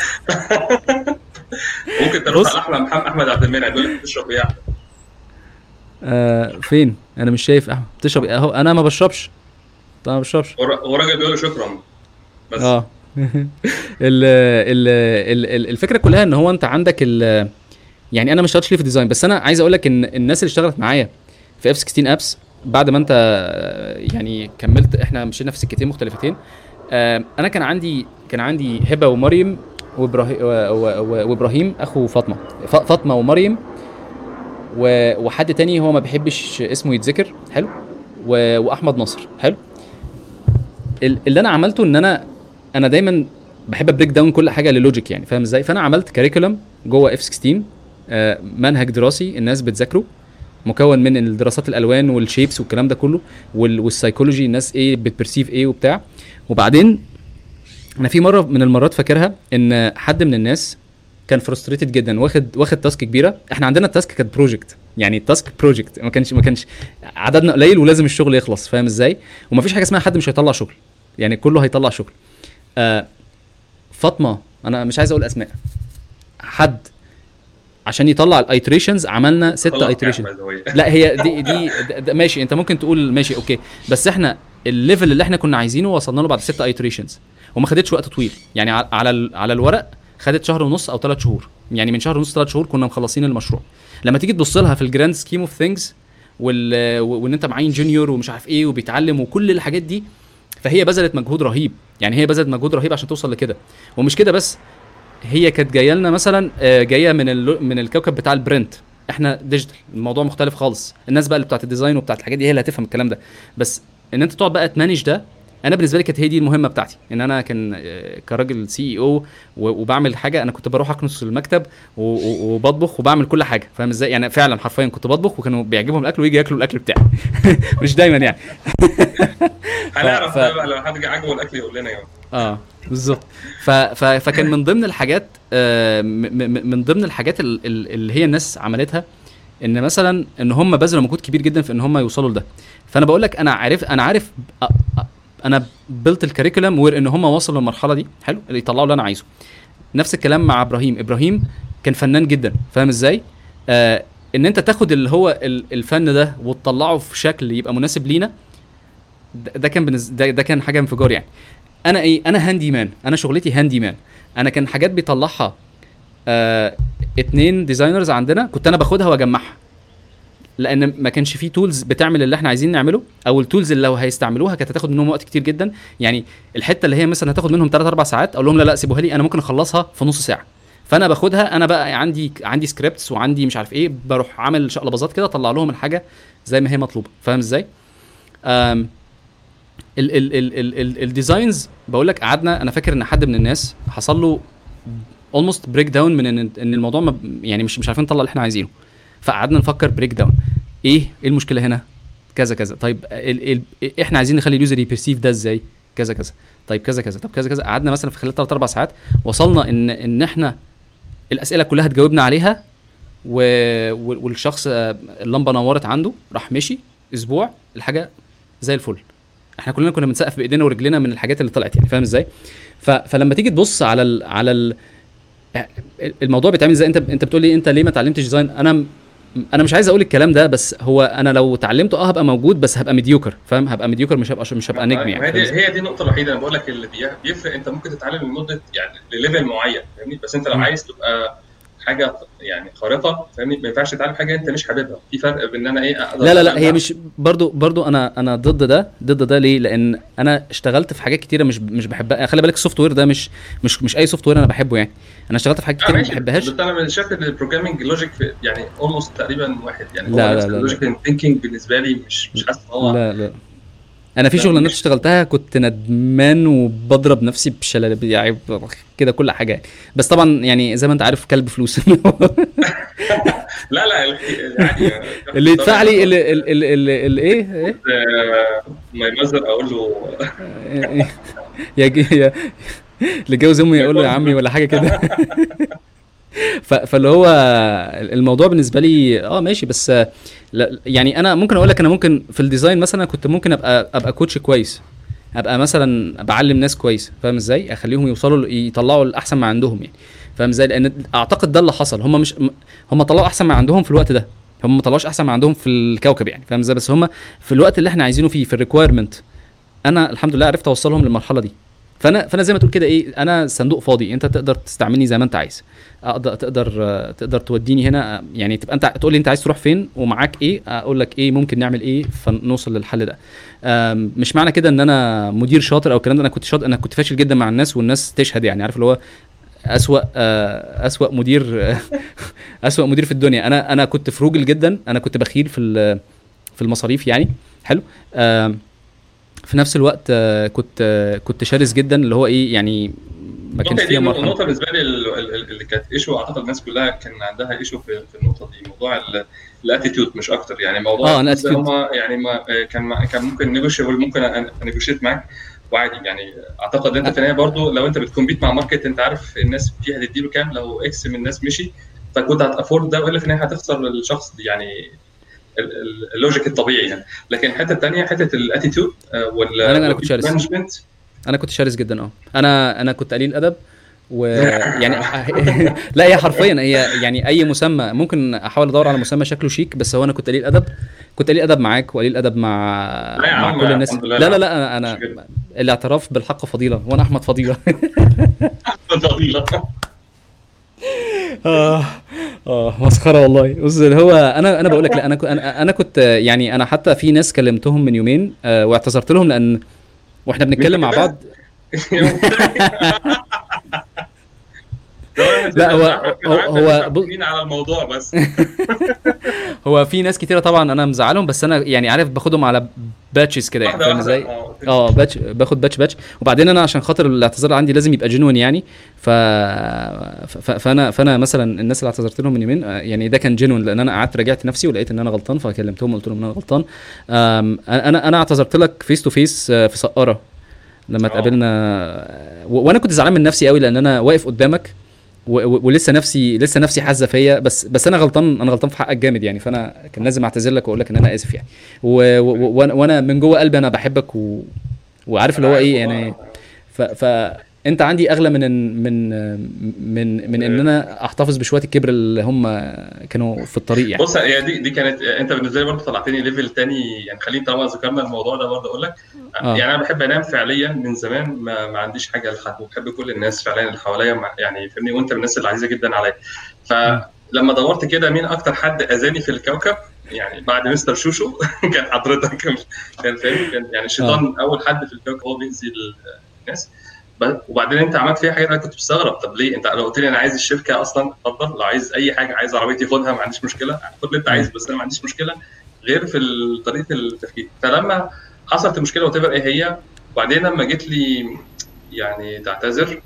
ممكن تروح بص. على احمد محمد احمد عبد المنعم يقول لك تشرب ايه يا احمد آه فين انا مش شايف احمد بتشرب إيه؟ اهو انا ما بشربش انا ما بشربش ور- وراجل بيقول له شكرا بس اه ال ال ال ال- الفكره كلها ان هو انت عندك ال يعني انا مش اشتغلتش ليه في الديزاين بس انا عايز اقول لك ان الناس اللي اشتغلت معايا في اف 16 ابس بعد ما انت آه، يعني كملت احنا مشينا في سكتين مختلفتين آه، انا كان عندي كان عندي هبه ومريم وابراهيم وابراهيم اخو فاطمه ف- فاطمه ومريم و- وحد تاني هو ما بيحبش اسمه يتذكر حلو و- واحمد نصر حلو ال- اللي انا عملته ان انا انا دايما بحب ابريك داون كل حاجه للوجيك يعني فاهم ازاي فانا عملت كاريكولم جوه اف 16 آه، منهج دراسي الناس بتذاكره مكون من الدراسات الالوان والشيبس والكلام ده كله وال- والسايكولوجي الناس ايه بتبرسيف ايه وبتاع وبعدين انا في مره من المرات فاكرها ان حد من الناس كان فرستريتد جدا واخد واخد تاسك كبيره احنا عندنا التاسك كانت بروجكت يعني التاسك بروجكت ما كانش ما كانش عددنا قليل ولازم الشغل يخلص فاهم ازاي ومفيش حاجه اسمها حد مش هيطلع شغل يعني كله هيطلع شغل آه فاطمه انا مش عايز اقول اسماء حد عشان يطلع الايتريشنز عملنا ست خلاص يا ايتريشن أحمد، هو إيه؟ لا هي دي دي ده- ده ماشي انت ممكن تقول ماشي اوكي بس احنا الليفل اللي احنا كنا عايزينه وصلنا له بعد ست ايتريشنز وما خدتش وقت طويل يعني ع- على ال- على الورق خدت شهر ونص او ثلاث شهور يعني من شهر ونص ثلاث شهور كنا مخلصين المشروع لما تيجي تبص لها في الجراند سكيم اوف ثينجز وال وان انت معين جونيور ومش عارف ايه وبيتعلم وكل الحاجات دي فهي بذلت مجهود رهيب يعني هي بذلت مجهود رهيب عشان توصل لكده ومش كده بس هي كانت جايه لنا مثلا آه، جايه من ال... من الكوكب بتاع البرنت احنا ديجيتال الموضوع مختلف خالص الناس بقى اللي بتاعت الديزاين وبتاعت الحاجات دي هي اللي هتفهم الكلام ده بس ان انت تقعد بقى تمانج ده انا بالنسبه لي كانت هي دي المهمه بتاعتي ان انا كان آه، كراجل سي اي او وبعمل حاجه انا كنت بروح اكنس المكتب و- و- وبطبخ وبعمل كل حاجه فاهم ازاي يعني فعلا حرفيا كنت بطبخ وكانوا بيعجبهم الاكل ويجي ياكلوا الاكل بتاعي مش دايما يعني هنعرف ف- بقى لو حد عجبه الاكل يقول لنا يعني اه بالظبط ف... ف... فكان من ضمن الحاجات آه م... م... من ضمن الحاجات ال- ال- اللي هي الناس عملتها ان مثلا ان هم بذلوا مجهود كبير جدا في ان هم يوصلوا لده فانا بقول لك انا عارف انا عارف أ... أ... انا بلت الكاريكولم وير ان هم وصلوا للمرحله دي حلو اللي يطلعوا اللي انا عايزه نفس الكلام مع ابراهيم ابراهيم كان فنان جدا فاهم ازاي آه ان انت تاخد اللي هو ال- الفن ده وتطلعه في شكل يبقى مناسب لينا ده ده كان بالنسبه ده, ده كان حاجه انفجار يعني انا ايه انا هاندي مان انا شغلتي هاندي مان انا كان حاجات بيطلعها آه اتنين ديزاينرز عندنا كنت انا باخدها واجمعها لان ما كانش فيه تولز بتعمل اللي احنا عايزين نعمله او التولز اللي لو هيستعملوها كانت هتاخد منهم وقت كتير جدا يعني الحته اللي هي مثلا هتاخد منهم 3 4 ساعات اقول لهم لا لا سيبوها لي انا ممكن اخلصها في نص ساعه فانا باخدها انا بقى عندي عندي سكريبتس وعندي مش عارف ايه بروح عامل شقلباظات كده اطلع لهم الحاجه زي ما هي مطلوبه فاهم ازاي أم ال ال ال ال ال الديزاينز بقول لك قعدنا انا فاكر ان حد من الناس حصل له اولموست بريك داون من ان ان الموضوع ما يعني مش مش عارفين نطلع اللي احنا عايزينه فقعدنا نفكر بريك داون ايه ايه المشكله هنا كذا كذا طيب ال ال احنا عايزين نخلي اليوزر يبرسيف ده ازاي كذا كذا طيب كذا كذا طب كذا كذا قعدنا مثلا في خلال 3 4 ساعات وصلنا ان ان احنا الاسئله كلها اتجاوبنا عليها و... وال- والشخص آه، اللمبه نورت عنده راح مشي اسبوع الحاجه زي الفل احنا كلنا كنا بنسقف بايدينا ورجلينا من الحاجات اللي طلعت يعني فاهم ازاي ف... فلما تيجي تبص على ال... على ال... الموضوع بيتعمل ازاي انت انت بتقول لي انت ليه ما اتعلمتش ديزاين انا م- انا مش عايز اقول الكلام ده بس هو انا لو اتعلمته اه هبقى موجود بس هبقى ميديوكر فاهم هبقى ميديوكر مش هبقى مش هبقى نجم يعني هي فاهم دي إزاي؟ هي دي النقطه الوحيده انا بقول لك اللي بي- بيفرق انت ممكن تتعلم لمده يعني لليفل معين فاهمني بس انت لو مم. عايز تبقى حاجه يعني خارقه فاهمني ما ينفعش تتعلم حاجه انت مش حاببها في فرق بين ان انا ايه اقدر لا لا لا هي أتعلمها. مش برضو برضو انا انا ضد ده ضد ده ليه لان انا اشتغلت في حاجات كتيره مش مش بحبها خلي بالك السوفت وير ده مش مش مش اي سوفت وير انا بحبه يعني انا اشتغلت في حاجات آه كتير ما ماشي بحبهاش بس انا شايف ان البروجرامنج لوجيك يعني اولموست تقريبا واحد يعني لا، هو لا، نفس لا، لا. اللوجيك ثينكينج بالنسبه لي مش مش حاسس ان هو لا لا انا في لا، شغلانات مش- اشتغلتها كنت ندمان وبضرب نفسي بشلال يعني كده كل حاجه يعني. بس طبعا يعني زي ما انت عارف كلب فلوس لا لا يعني اللي يدفع لي اللي اللي اللي اللي- اللي ايه ايه ما يمزر اقول له يا جي- يا اللي جوز امي يقول له يا عمي ولا حاجه كده ف- فاللي هو الموضوع بالنسبه لي اه ماشي بس آه، لا يعني انا ممكن اقول لك انا ممكن في الديزاين مثلا كنت ممكن ابقى ابقى كوتش كويس ابقى مثلا بعلم ناس كويس فاهم ازاي اخليهم يوصلوا ل- يطلعوا الاحسن ما عندهم يعني فاهم ازاي لان اعتقد ده اللي حصل هم مش م- هم طلعوا احسن ما عندهم في الوقت ده هم ما طلعوش احسن ما عندهم في الكوكب يعني فاهم ازاي بس هم في الوقت اللي احنا عايزينه فيه في الريكويرمنت انا الحمد لله عرفت اوصلهم للمرحله دي فانا فانا زي ما تقول كده ايه انا صندوق فاضي انت تقدر تستعملني زي ما انت عايز اقدر تقدر آه، تقدر توديني هنا آه، يعني تبقى انت تقول لي انت عايز تروح فين ومعاك ايه اقول لك ايه ممكن نعمل ايه فنوصل للحل ده آم، مش معنى كده ان انا مدير شاطر او الكلام ده انا كنت شاطر انا كنت فاشل جدا مع الناس والناس تشهد يعني عارف اللي هو اسوأ آه، اسوأ مدير اسوأ مدير في الدنيا انا انا كنت فروجل جدا انا كنت بخيل في ال- في المصاريف يعني حلو آم، في نفس الوقت آه، كنت آه، كنت شرس جدا اللي هو ايه يعني ما كانش النقطة دي فيها مرحله النقطة بالنسبة لي ال- ال- اللي كانت ايشو اعتقد الناس كلها كان عندها ايشو في, في النقطة دي موضوع الاتيتيود مش اكتر يعني موضوع آه، الناس الاتيتيود. هما يعني ما كان ما- كان ممكن نيجوشيبل ممكن انيجوشيت معاك وعادي يعني اعتقد انت في النهايه برضه لو انت بتكمبيت مع ماركت انت عارف الناس فيها هتديله كام لو اكس من الناس مشي فكنت هتافورد ده والا في النهايه هتخسر الشخص دي يعني ال- ال- اللوجيك الطبيعي يعني لكن الحته الثانيه حته الاتيتيود وال أنا- أنا كنت شرس. مانجمنت انا كنت شرس جدا اه انا انا كنت قليل ادب ويعني لا هي حرفيا هي يعني اي مسمى ممكن احاول ادور على مسمى شكله شيك بس هو انا كنت قليل ادب كنت قليل ادب معاك وقليل ادب مع لا يا مع عم، كل الناس الحمد لله، لا لا لا. لا انا, مش كده. أنا الاعتراف بالحق فضيله وانا احمد فضيله فضيله اه اه مسخره والله بص اللي هو انا انا بقول لك لا انا كنت انا أنا كنت يعني انا حتى في ناس كلمتهم من يومين آه واعتذرت لهم لان واحنا بنتكلم مع بعض لا، هو- هو- هو- مين على الموضوع بس هو في ناس كتيره طبعا انا مزعلهم بس انا يعني عارف باخدهم على باتشز كده يعني واحدة فاهم واحدة. ازاي اه اه باتش باخد باتش باتش وبعدين انا عشان خاطر الاعتذار عندي لازم يبقى جنون يعني ف... ف... فانا فانا مثلا الناس اللي اعتذرت لهم من يومين آه، يعني ده كان جنون لان انا قعدت راجعت نفسي ولقيت ان انا غلطان فكلمتهم قلت لهم ان انا غلطان آم، انا انا اعتذرت لك فيس تو فيس في سقاره لما اه. اتقابلنا آه، و... وانا كنت زعلان من نفسي قوي لان انا واقف قدامك و... و... ولسه نفسي لسه نفسي حاسه فيا بس بس انا غلطان انا غلطان في حقك جامد يعني فانا كان لازم اعتذر لك واقول لك ان انا اسف يعني و... و... و... وأنا- وانا من جوه قلبي انا بحبك و... وعارف اللي هو ايه يعني ف... فانت عندي اغلى من من من من ان انا احتفظ بشويه الكبر اللي هم كانوا في الطريق يعني بص هي دي دي كانت انت بالنسبه لي برضه طلعتني ليفل تاني يعني خليني طالما ذكرنا الموضوع ده برضه اقول لك آه. يعني انا بحب انام فعليا من زمان ما, ما عنديش حاجه لحد وبحب كل الناس فعليا اللي حواليا مع- يعني فاهمني وانت من الناس اللي عزيزه جدا عليا فلما دورت كده مين اكتر حد اذاني في الكوكب يعني بعد مستر شوشو كان حضرتك كان فاهم كان يعني الشيطان اول حد في الكوكب هو بيأذي الناس ب- وبعدين انت عملت فيها حاجه انا كنت مستغرب طب ليه انت لو قلت لي انا عايز الشركه اصلا اتفضل لو عايز اي حاجه عايز عربيتي خدها ما عنديش مشكله خد اللي انت عايزه بس انا ما عنديش مشكله غير في ال- طريقه التفكير فلما حصلت مشكله وتبقى ايه هي وبعدين لما جيت لي يعني تعتذر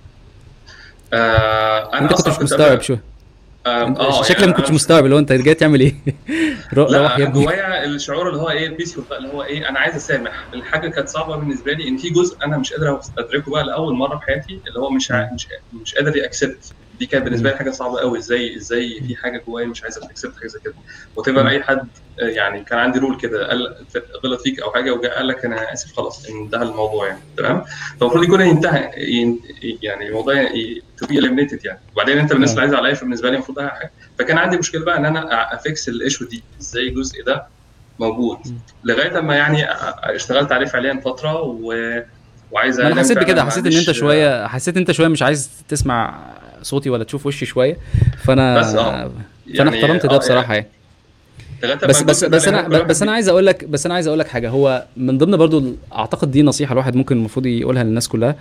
آه انا انت كنت أصلاً مش مستوعب شو آه انت آه، شكلك يعني ما كنتش أنا- مستوعب اللي هو انت جاي تعمل ايه رو- لا روح يا ابني جوايا الشعور اللي هو ايه البيس اللي هو ايه انا عايز اسامح الحاجه كانت صعبه بالنسبه لي ان في جزء انا مش قادر ادركه بقى لاول مره في حياتي اللي هو مش ع- مش مش قادر ياكسبت دي كانت بالنسبه لي حاجه صعبه قوي ازاي ازاي في حاجه جوايا مش عايزه تاكسبت حاجه زي كده وتبقى مم. اي حد آه، يعني كان عندي رول كده قال غلط فيك او حاجه وجاء قال لك انا اسف خلاص انتهى الموضوع يعني تمام فالمفروض يكون ينتهى ين- يعني الموضوع تو بي اليمينيتد يعني وبعدين انت بالنسبه آه. عايز عليا فبالنسبه لي المفروض أي حاجه فكان عندي مشكله بقى ان انا افكس الايشو دي ازاي الجزء ده موجود مم. لغايه اما يعني اشتغلت عليه فعليا فتره و... وعايز ما انا أنام حسيت فعلاً، بكده ما حسيت ان انت عنديش- شويه حسيت انت شويه مش عايز تسمع صوتي ولا تشوف وشي شويه فانا بس اه فانا احترمت ده آه، بصراحه يعني لغاية أما بس بس الجزء ده بس لأن انا كل واحد بس انا عايز اقول لك بس انا عايز اقول لك حاجه هو من ضمن برضو ال- اعتقد دي نصيحه الواحد ممكن المفروض يقولها للناس كلها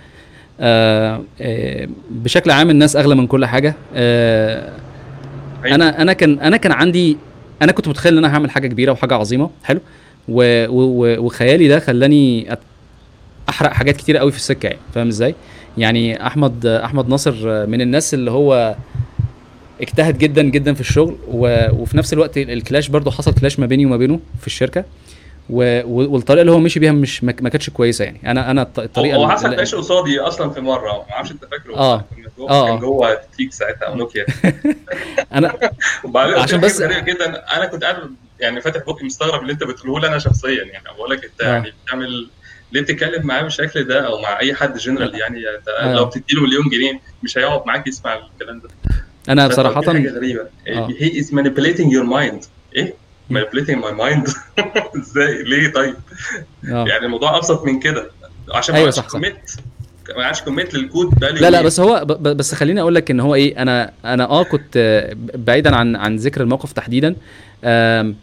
آه آه بشكل عام الناس اغلى من كل حاجه آه أيوة. انا انا كان انا كان عندي انا كنت متخيل ان انا هعمل حاجه كبيره وحاجه عظيمه حلو و و و وخيالي ده خلاني أت- احرق حاجات كتيره قوي في السكه يعني فاهم ازاي يعني احمد احمد ناصر من الناس اللي هو اجتهد جدا جدا في الشغل و... وفي نفس الوقت الكلاش برضو حصل كلاش ما بيني وما بينه في الشركه و... و- والطريقه اللي هو مشي بيها مش ما ما كانتش كويسه يعني انا انا الط- الطريقه هو اللي- حصل كلاش قصادي اصلا في مره ما اعرفش انت فاكره آه. كنا جوه آه. كان جوه تيك ساعتها او نوكيا انا وبعدين عشان عشان بس- بس غريب جدا انا كنت قاعد يعني فاتح بقي مستغرب اللي انت بتقوله لي انا شخصيا يعني بقول لك انت آه. يعني بتعمل ليه بتتكلم معاه بالشكل ده او مع اي حد جنرال يعني انت آه. لو بتديله مليون جنيه مش هيقعد معاك يسمع الكلام ده انا فأنت قلت بصراحه لي حاجه غريبه آه. هي از manipulating your mind ايه manipulating my mind ازاي ليه طيب اه يعني الموضوع ابسط من كده عشان ما أيوة عادش صح، صح. كوميت ما عادش كوميت للكود بقالي لا لا يومين. بس هو ب- ب- بس خليني اقول لك ان هو ايه انا انا اه كنت آه، بعيدا عن عن ذكر الموقف تحديدا آم،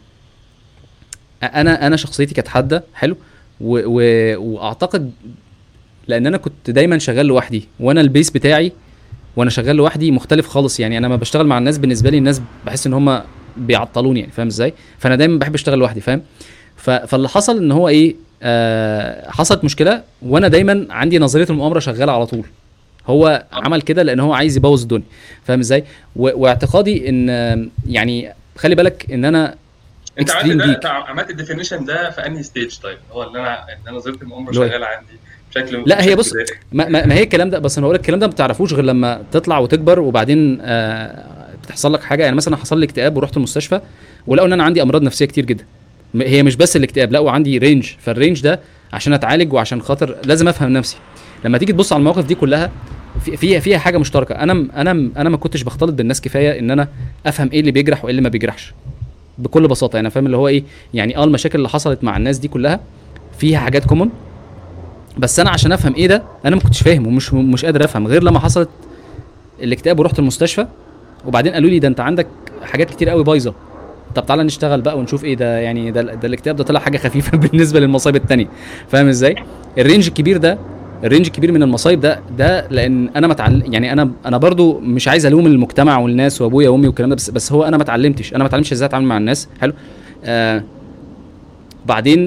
انا انا شخصيتي كانت حاده حلو و و واعتقد لان انا كنت دايما شغال لوحدي وانا البيس بتاعي وانا شغال لوحدي مختلف خالص يعني انا لما بشتغل مع الناس بالنسبه لي الناس بحس ان هم بيعطلوني يعني فاهم ازاي فانا دايما بحب اشتغل لوحدي فاهم ف- فاللي حصل ان هو ايه آه حصلت مشكله وانا دايما عندي نظريه المؤامره شغاله على طول هو عمل كده لان هو عايز يبوظ الدنيا فاهم ازاي و- واعتقادي ان آه، يعني خلي بالك ان انا انت عملت extreme ده geek. انت عملت الديفينيشن ده في انهي ستيج طيب هو اللي انا ان انا نظريه المؤامره اللي هو إيه؟ شغاله عندي بشكل لا، هي بشكل بص- بدائي. ما, ما, ما هي الكلام ده بس انا بقول لك الكلام ده ما بتعرفوش غير لما تطلع وتكبر وبعدين آه بتحصل لك حاجه يعني مثلا حصل لي اكتئاب ورحت المستشفى ولقوا ان انا عندي امراض نفسيه كتير جدا م- هي مش بس الاكتئاب لقوا عندي رينج فالرينج ده عشان اتعالج وعشان خاطر لازم افهم نفسي لما تيجي تبص على المواقف دي كلها في- فيها فيها حاجه مشتركه انا م- انا م- انا ما كنتش بختلط بالناس كفايه ان انا افهم ايه اللي بيجرح وايه اللي ما بيجرحش بكل بساطه يعني فاهم اللي هو ايه يعني اه المشاكل اللي حصلت مع الناس دي كلها فيها حاجات كومون بس انا عشان افهم ايه ده انا ما كنتش فاهم ومش مش قادر افهم غير لما حصلت الاكتئاب ورحت المستشفى وبعدين قالوا لي ده انت عندك حاجات كتير قوي بايظه طب تعالى نشتغل بقى ونشوف ايه ده يعني ده, ده الاكتئاب ده طلع حاجه خفيفه بالنسبه للمصايب التانية فاهم ازاي الرينج الكبير ده الرينج الكبير من المصايب ده ده لان انا متعلم يعني انا انا برضو مش عايز الوم المجتمع والناس وابويا وامي والكلام ده بس بس هو انا ما اتعلمتش انا ما اتعلمتش ازاي اتعامل مع الناس حلو آه بعدين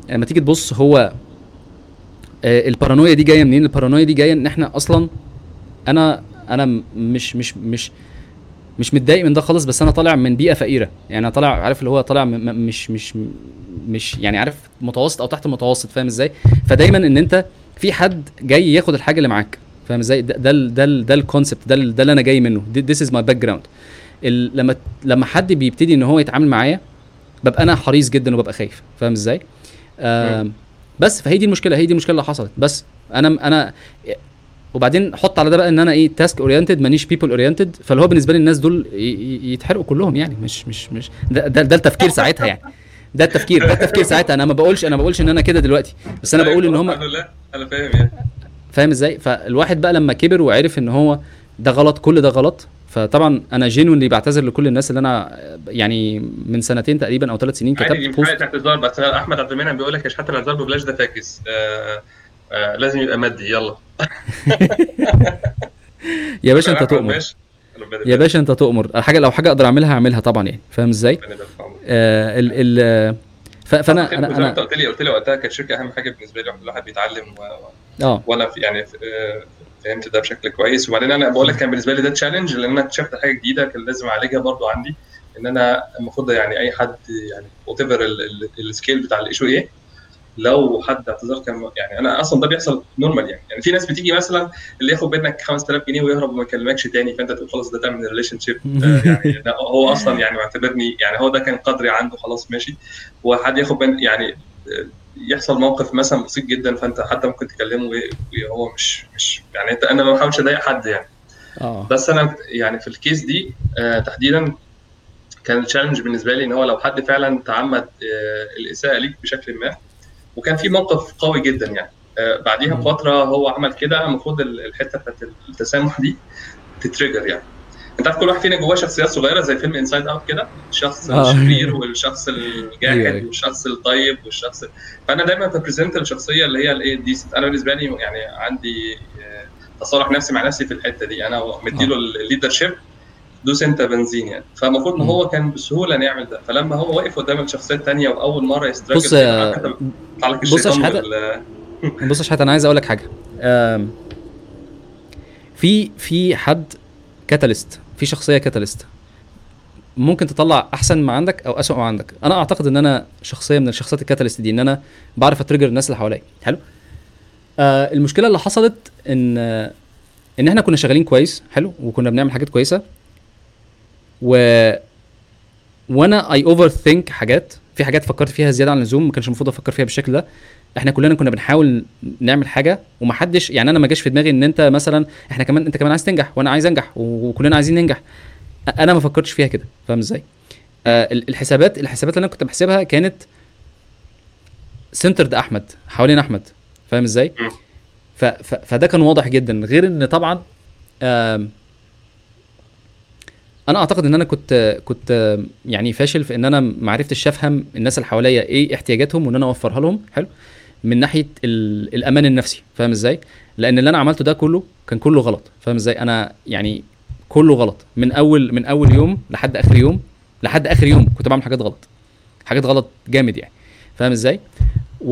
لما تيجي تبص هو آه، البارانويا دي جايه منين البارانويا دي جايه ان احنا اصلا انا انا م- مش مش مش مش متضايق من ده خالص بس انا طالع من بيئه فقيره يعني انا طالع عارف اللي هو طالع م- م- مش مش مش يعني عارف متوسط او تحت المتوسط فاهم ازاي فدايما ان انت في حد جاي ياخد الحاجه اللي معاك فاهم ازاي ده ده ال- ده ال- ده الكونسبت ده ال- ده اللي انا جاي منه ذيس از ماي باك جراوند لما لما حد بيبتدي ان هو يتعامل معايا ببقى انا حريص جدا وببقى خايف فاهم ازاي آم، بس فهي دي المشكله هي دي المشكله اللي حصلت بس انا انا وبعدين حط على ده بقى ان انا ايه تاسك اورينتد مانيش بيبل اورينتد فاللي هو بالنسبه لي الناس دول ي- ي- يتحرقوا كلهم يعني مش مش مش ده ده, ده التفكير ساعتها يعني ده التفكير ده التفكير ساعتها انا ما بقولش انا ما بقولش ان انا كده دلوقتي بس انا بقول ان هم انا لا انا فاهم يعني فاهم ازاي فالواحد بقى لما كبر وعرف ان هو ده غلط كل ده غلط فطبعا انا جينونلي بعتذر لكل الناس اللي انا يعني من سنتين تقريبا او ثلاث سنين عادي دي كتبت مش بوست حاله اعتذار بس احمد عبد المنعم بيقول لك يا شحات الاعتذار ببلاش ده فاكس آه آه لازم يبقى مادي يلا يا باشا انت أحمد تؤمر ماشي. ربنا يا باشا انت تؤمر الحاجه لو حاجه اقدر اعملها هعملها طبعا يعني فاهم ازاي ربنا يبارك في عمرك. آه ال ال ف- فانا زي انا ما انا انت قلت لي قلت لي وقتها كانت شركه اهم حاجه بالنسبه لي الواحد بيتعلم و... اه وانا في يعني آه، فهمت ده بشكل كويس وبعدين انا بقول لك كان بالنسبه لي ده تشالنج لان انا اكتشفت حاجه جديده كان لازم اعالجها برضو عندي ان انا المفروض يعني اي حد يعني وات ايفر السكيل بتاع الايشو ايه لو حد اعتذر كان يعني انا اصلا ده بيحصل نورمال يعني يعني في ناس بتيجي مثلا اللي ياخد منك 5000 جنيه ويهرب وما يكلمكش تاني فانت تقول خلاص ده ده من الريليشن شيب يعني ده هو اصلا يعني معتبرني يعني هو ده كان قدري عنده خلاص ماشي وحد ياخد من يعني آه، يحصل موقف مثلا بسيط جدا فانت حتى ممكن تكلمه وي- وهو مش مش يعني انت انا ما بحاولش اضايق حد يعني اه بس انا يعني في الكيس دي آه تحديدا كان التشالنج بالنسبه لي ان هو لو حد فعلا تعمد آه الاساءه ليك بشكل ما وكان في موقف قوي جدا يعني آه بعديها مم. بفتره هو عمل كده المفروض ال- الحته بتاعت التسامح دي تتريجر يعني انت عارف كل واحد فينا جواه شخصيات صغيره زي فيلم انسايد اوت كده الشخص آه. الشرير والشخص أيوة، الجاحد أيوة. والشخص الطيب والشخص فانا دايما ببريزنت الشخصيه اللي هي الايه دي انا بالنسبه لي يعني عندي آه، تصالح نفسي مع نفسي في الحته دي انا مديله الليدر شيب دوس انت بنزين يعني فالمفروض ان مم. هو كان بسهوله ان يعمل ده فلما هو واقف قدام الشخصيه الثانيه واول مره يستراجل بص كده، آه، عارف انت بيطلع لك بص يا الشيطان شحاتة. وال- بص يا شحات انا عايز اقول لك حاجه آم، في في حد كاتاليست في شخصيه كاتاليست ممكن تطلع احسن ما عندك او اسوء ما عندك انا اعتقد ان انا شخصيه من الشخصيات الكاتاليست دي ان انا بعرف اتريجر الناس اللي حواليا حلو آه المشكله اللي حصلت ان آه، ان احنا كنا شغالين كويس حلو وكنا بنعمل حاجات كويسه و وانا اي اوفر ثينك حاجات في حاجات فكرت فيها زياده عن اللزوم ما كانش المفروض افكر فيها بالشكل ده احنا كلنا كنا بنحاول نعمل حاجه ومحدش يعني انا ما جاش في دماغي ان انت مثلا احنا كمان انت كمان عايز تنجح وانا عايز انجح وكلنا عايزين ننجح أ- انا ما فكرتش فيها كده فاهم ازاي آه ال- الحسابات الحسابات اللي انا كنت بحسبها كانت سنترد احمد حوالين احمد فاهم ازاي مم. ف ف فده كان واضح جدا غير ان طبعا آم، انا اعتقد ان انا كنت كنت آم، يعني فاشل في ان انا ما عرفتش افهم الناس اللي حواليا ايه احتياجاتهم وان انا اوفرها لهم حلو من ناحيه ال- الامان النفسي فاهم ازاي لان اللي انا عملته ده كله كان كله غلط فاهم ازاي انا يعني كله غلط من اول من اول يوم لحد اخر يوم لحد اخر يوم كنت بعمل حاجات غلط حاجات غلط جامد يعني فاهم ازاي و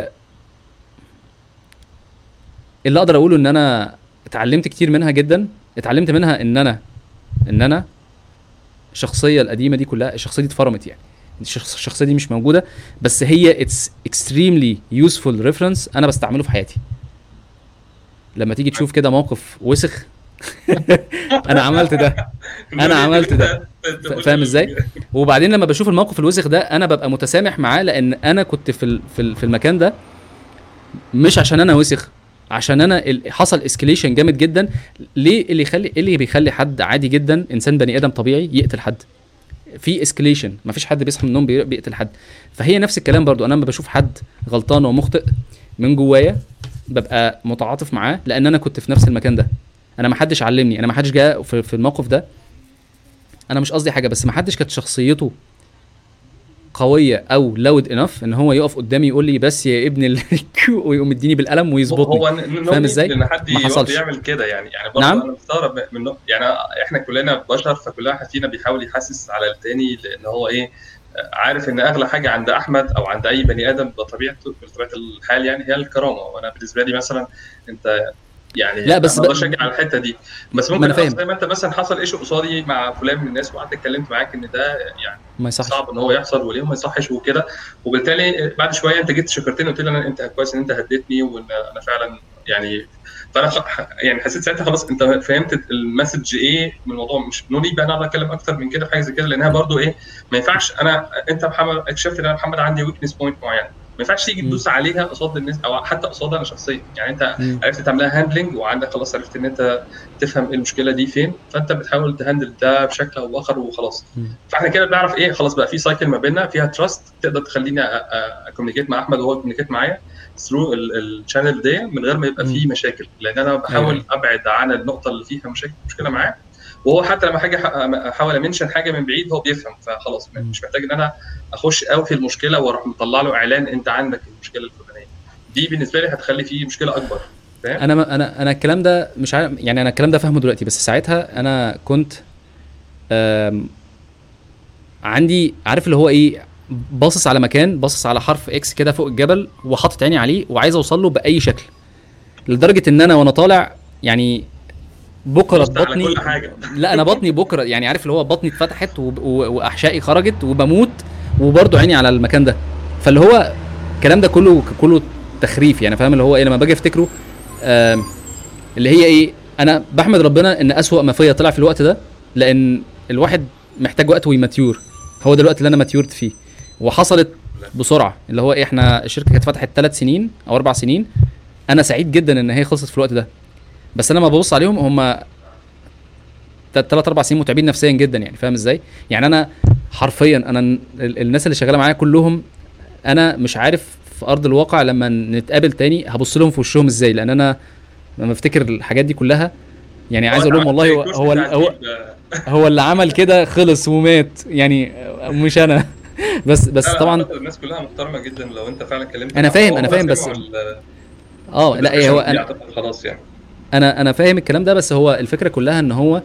اللي اقدر اقوله ان انا اتعلمت كتير منها جدا اتعلمت منها ان انا ان انا الشخصيه القديمه دي كلها الشخصيه دي اتفرمت يعني الشخص- الشخصيه دي مش موجوده بس هي اتس اكستريملي يوسفول ريفرنس انا بستعمله في حياتي لما تيجي تشوف كده موقف وسخ انا عملت ده أنا عملت ده. ف- فاهم إزاي؟ وبعدين لما بشوف الموقف الوسخ ده انا ببقى متسامح معاه لان انا كنت في ال- في ال- في المكان ده مش عشان انا وسخ عشان انا ال- حصل اسكليشن جامد جدا ليه اللي يخلي إيه اللي بيخلي حد عادي جدا انسان بني ادم طبيعي يقتل حد في اسكليشن مفيش حد بيصحى من النوم بي- بيقتل حد فهي نفس الكلام برضو انا لما بشوف حد غلطان ومخطئ من جوايا ببقى متعاطف معاه لان انا كنت في نفس المكان ده انا ما حدش علمني انا ما حدش جاء في, في الموقف ده انا مش قصدي حاجه بس ما حدش كانت شخصيته قويه او لاود انف ان هو يقف قدامي يقول لي بس يا ابن ال... ويقوم مديني بالقلم ويظبطني هو ن- فاهم ن- إزاي؟ ان حد ما يقعد حصلش. يعمل كده يعني يعني برضه نعم. انا مستغرب من يعني احنا كلنا بشر فكل واحد فينا بيحاول يحسس على التاني لان هو ايه عارف ان اغلى حاجه عند احمد او عند اي بني ادم بطبيعته بطبيعه الحال يعني هي الكرامه وانا بالنسبه لي مثلا انت يعني لا بس انا ب- اشجع على الحته دي بس ما ممكن أنا فاهم. أصلاً زي ما انت مثلا حصل ايشو قصادي مع فلان من الناس وقعدت اتكلمت معاك ان ده يعني ما يصحش صعب ان هو يحصل وليه ما يصحش وكده وبالتالي بعد شويه انت جيت شكرتني وقلت لي انا انت كويس ان انت هديتني وان انا فعلا يعني فانا خ- يعني حسيت ساعتها خلاص انت فهمت المسج ايه من الموضوع مش نو نيد بقى انا اقعد اتكلم اكتر من كده في حاجه زي كده لانها برضو ايه ما ينفعش انا انت محمد اكتشفت ان انا محمد عندي ويكنس بوينت معينه ما ينفعش تيجي مم. تدوس عليها قصاد الناس او حتى قصاد انا شخصيا يعني انت مم. عرفت تعملها هاندلنج وعندك خلاص عرفت ان انت تفهم ايه المشكله دي فين فانت بتحاول تهندل ده بشكل او باخر وخلاص مم. فاحنا كده بنعرف ايه خلاص بقى في سايكل ما بيننا فيها تراست تقدر تخليني اكومينيكيت مع احمد وهو يكومينيكيت معايا ثرو الشانل دي من غير ما يبقى مم. فيه مشاكل لان انا بحاول أيوة. ابعد عن النقطه اللي فيها مشاكل مشكله معاه وهو حتى لما حاجه احاول امنشن حاجه من بعيد هو بيفهم فخلاص مم. مش محتاج ان انا اخش قوي في المشكله واروح مطلع له اعلان انت عندك المشكله الفلانيه دي بالنسبه لي هتخلي فيه مشكله اكبر فاهم انا ما انا انا الكلام ده مش عارف يعني انا الكلام ده فاهمه دلوقتي بس ساعتها انا كنت آم، عندي عارف اللي هو ايه باصص على مكان باصص على حرف اكس كده فوق الجبل وحاطط عيني عليه وعايز اوصل له باي شكل لدرجه ان انا وانا طالع يعني بكره بص على بطني كل حاجه لا انا بطني بكره يعني عارف اللي هو بطني اتفتحت وب- و- واحشائي خرجت وبموت وبرضه عيني على المكان ده فاللي هو الكلام ده كله كله تخريف يعني فاهم اللي هو ايه لما باجي افتكره آم، اللي هي ايه انا بحمد ربنا ان اسوأ ما فيا طلع في الوقت ده لان الواحد محتاج وقت ويماتيور هو ده الوقت اللي انا ماتيورت فيه وحصلت بسرعه اللي هو ايه احنا الشركه كانت فتحت ثلاث سنين او اربع سنين انا سعيد جدا ان هي خلصت في الوقت ده بس انا لما ببص عليهم هم ثلاث اربع سنين متعبين نفسيا جدا يعني فاهم ازاي؟ يعني انا حرفيا انا ال- الناس اللي شغاله معايا كلهم انا مش عارف في ارض الواقع لما نتقابل تاني هبص لهم في وشهم ازاي لان انا لما افتكر الحاجات دي كلها يعني عايز اقول لهم والله هو هو, هو, هو اللي عمل كده خلص ومات يعني مش انا بس بس طبعا الناس كلها محترمه جدا لو انت فعلا كلمت أنا معاهم فاهم- وهو أنا فاهم، بس- سمعوا ال- اه لا إيه هو الدسكشن دي انا أعتقد خلاص يعني انا انا فاهم الكلام ده بس هو الفكره كلها ان هو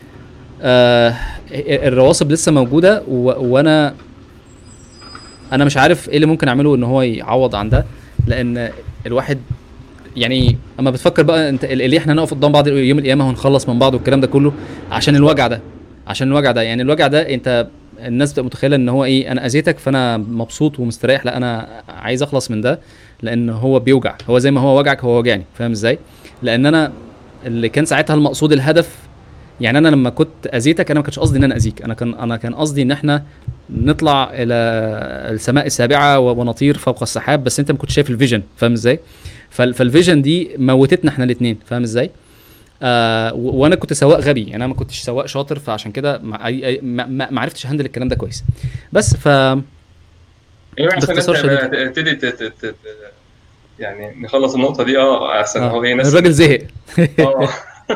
آه الرواسب لسه موجوده و... وانا انا مش عارف ايه اللي ممكن اعمله ان هو يعوض عن ده لان الواحد يعني اما بتفكر بقى انت اللي احنا نقف قدام بعض يوم القيامه ونخلص من بعض والكلام ده كله عشان الوجع ده عشان الوجع ده يعني الوجع ده انت الناس بتبقى متخيله ان هو ايه انا اذيتك فانا مبسوط ومستريح لا انا عايز اخلص من ده لان هو بيوجع هو زي ما هو وجعك هو وجعني فاهم ازاي لان انا اللي كان ساعتها المقصود الهدف يعني انا لما كنت اذيتك انا ما كانش قصدي ان انا اذيك انا كان انا كان قصدي ان احنا نطلع الى السماء السابعه و- ونطير فوق السحاب بس انت ما كنتش شايف الفيجن فاهم ازاي فال- فالفيجن دي موتتنا احنا الاثنين فاهم ازاي آه و- وانا كنت سواق غبي يعني انا ما كنتش سواق شاطر فعشان كده ما, أي- أي- ما, ما ما عرفتش هندل الكلام ده كويس بس ف يعني احسن باختصار انت شديد. تبتدي ت- ت- ت- يعني نخلص النقطه دي اه احسن آه هو ايه ناس الراجل زهق اه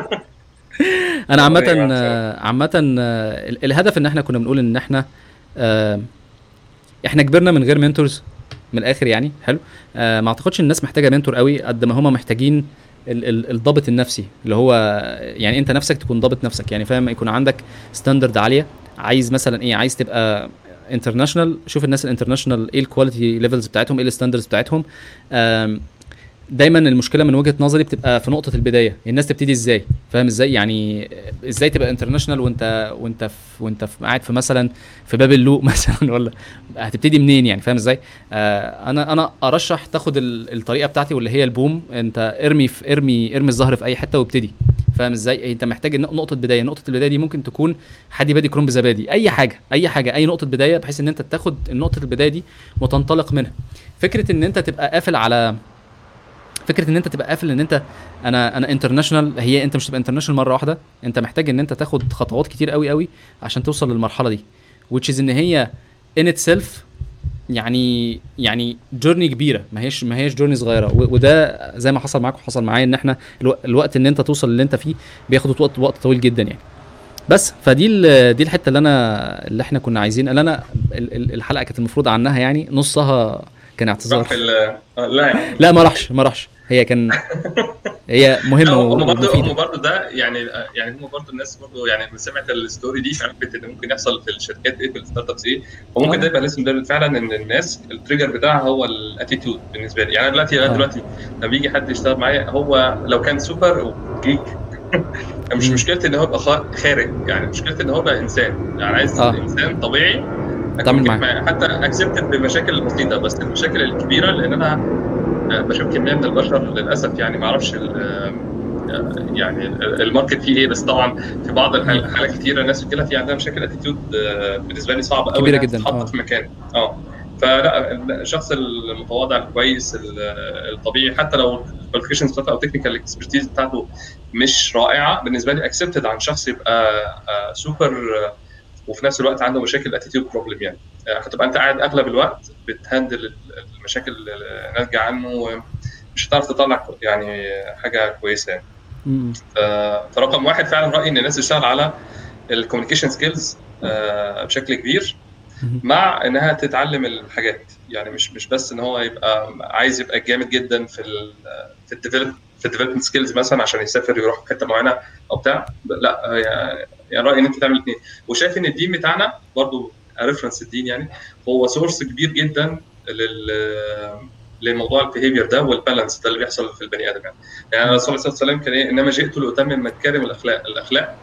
انا عامه طبيعي، آه، عامه آه، ال- الهدف ان احنا كنا بنقول ان احنا آه، احنا كبرنا من غير منتورز من الاخر يعني حلو آه، ما اعتقدش الناس محتاجه منتور قوي قد ما هم محتاجين ال- ال- الضابط النفسي اللي هو يعني انت نفسك تكون ضابط نفسك يعني فاهم يكون عندك ستاندرد عاليه عايز مثلا ايه عايز تبقى انترناشونال شوف الناس الانترناشونال ايه الكواليتي ليفلز بتاعتهم ايه الستاندردز بتاعتهم آم، دايما المشكله من وجهه نظري بتبقى في نقطه البدايه الناس تبتدي ازاي فاهم ازاي يعني ازاي تبقى انترناشونال وانت وانت في وانت في قاعد في مثلا في باب اللوق مثلا ولا هتبتدي منين يعني فاهم ازاي آه انا انا ارشح تاخد ال- الطريقه بتاعتي واللي هي البوم انت ارمي في ارمي ارمي الظهر في اي حته وابتدي فاهم ازاي انت محتاج النق- نقطه بدايه نقطه البدايه دي ممكن تكون حدي بادي كروم بزبادي اي حاجه اي حاجه اي نقطه بدايه بحيث ان انت تاخد نقطه البدايه دي وتنطلق منها فكره ان انت تبقى قافل على فكره ان انت تبقى قافل ان انت انا انا انترناشونال هي انت مش تبقى انترناشونال مره واحده انت محتاج ان انت تاخد خطوات كتير قوي قوي عشان توصل للمرحله دي which is ان هي in itself يعني يعني جورني كبيره ما هيش ما هيش جورني صغيره و- وده زي ما حصل معاك وحصل معايا ان احنا الو- الوقت ان انت توصل اللي انت فيه بياخد وقت وقت طويل جدا يعني بس فدي ال- دي الحته اللي انا اللي احنا كنا عايزين اللي انا ال- ال- الحلقه كانت المفروض عنها يعني نصها كان اعتذار راح في ال- آه، لا يعني لا ما راحش ما راحش هي كان هي مهمه هم برضه ومفيده هم برضه ده يعني يعني هم برضه الناس برضه يعني لما سمعت الستوري دي عرفت ان ممكن يحصل في الشركات ايه في الستارت ابس ايه وممكن آه. ده يبقى لازم ده فعلا ان الناس التريجر بتاعها هو الاتيتيود بالنسبه لي يعني أنا دلوقتي أنا آه. دلوقتي لما بيجي حد يشتغل معايا هو لو كان سوبر جيك مش مم. مشكلتي ان هو يبقى خا- خارج يعني مشكلتي ان هو يبقى انسان يعني عايز آه. انسان طبيعي تعمل معاه. معاه حتى اكسبتد بمشاكل بسيطه بس المشاكل الكبيره لان انا آه، بشوف كميه من البشر للاسف يعني ما اعرفش ال- آه، يعني ال- الماركت فيه ايه بس طبعا في بعض الحال- الحالات كتيره الناس رجاله في عندها مشاكل اتيتيود بالنسبه لي صعب قوي كبيرة إنها جداً، تتحط آه. في مكان اه فلا الشخص المتواضع الكويس ال- الطبيعي حتى لو الكواليفيكيشنز بتاعته او تكنيكال اكسبرتيز بتاعته مش رائعه بالنسبه لي اكسبتد عن شخص يبقى سوبر وفي نفس الوقت عنده مشاكل اتيتيود بروبلم يعني آه، هتبقى انت قاعد اغلب الوقت بتهندل المشاكل اللي ناتجه عنه مش هتعرف تطلع يعني حاجه كويسه يعني مم. ف- فرقم واحد فعلا رايي ان الناس تشتغل على الكوميونيكيشن سكيلز بشكل كبير مم. مع انها تتعلم الحاجات يعني مش مش بس ان هو يبقى عايز يبقى جامد جدا في ال في الديفلوب في الديفلوبمنت سكيلز مثلا عشان يسافر يروح حته معينه او بتاع لا يعني يعني رايي ان انت تعمل الاثنين وشايف ان الدين بتاعنا برضو ريفرنس الدين يعني هو سورس كبير جدا لل لموضوع البيهيفير ده والبالانس ده اللي بيحصل في البني ادم يعني يعني الرسول صلى الله عليه وسلم كان ايه انما جئت لاتمم مكارم الاخلاق الاخلاق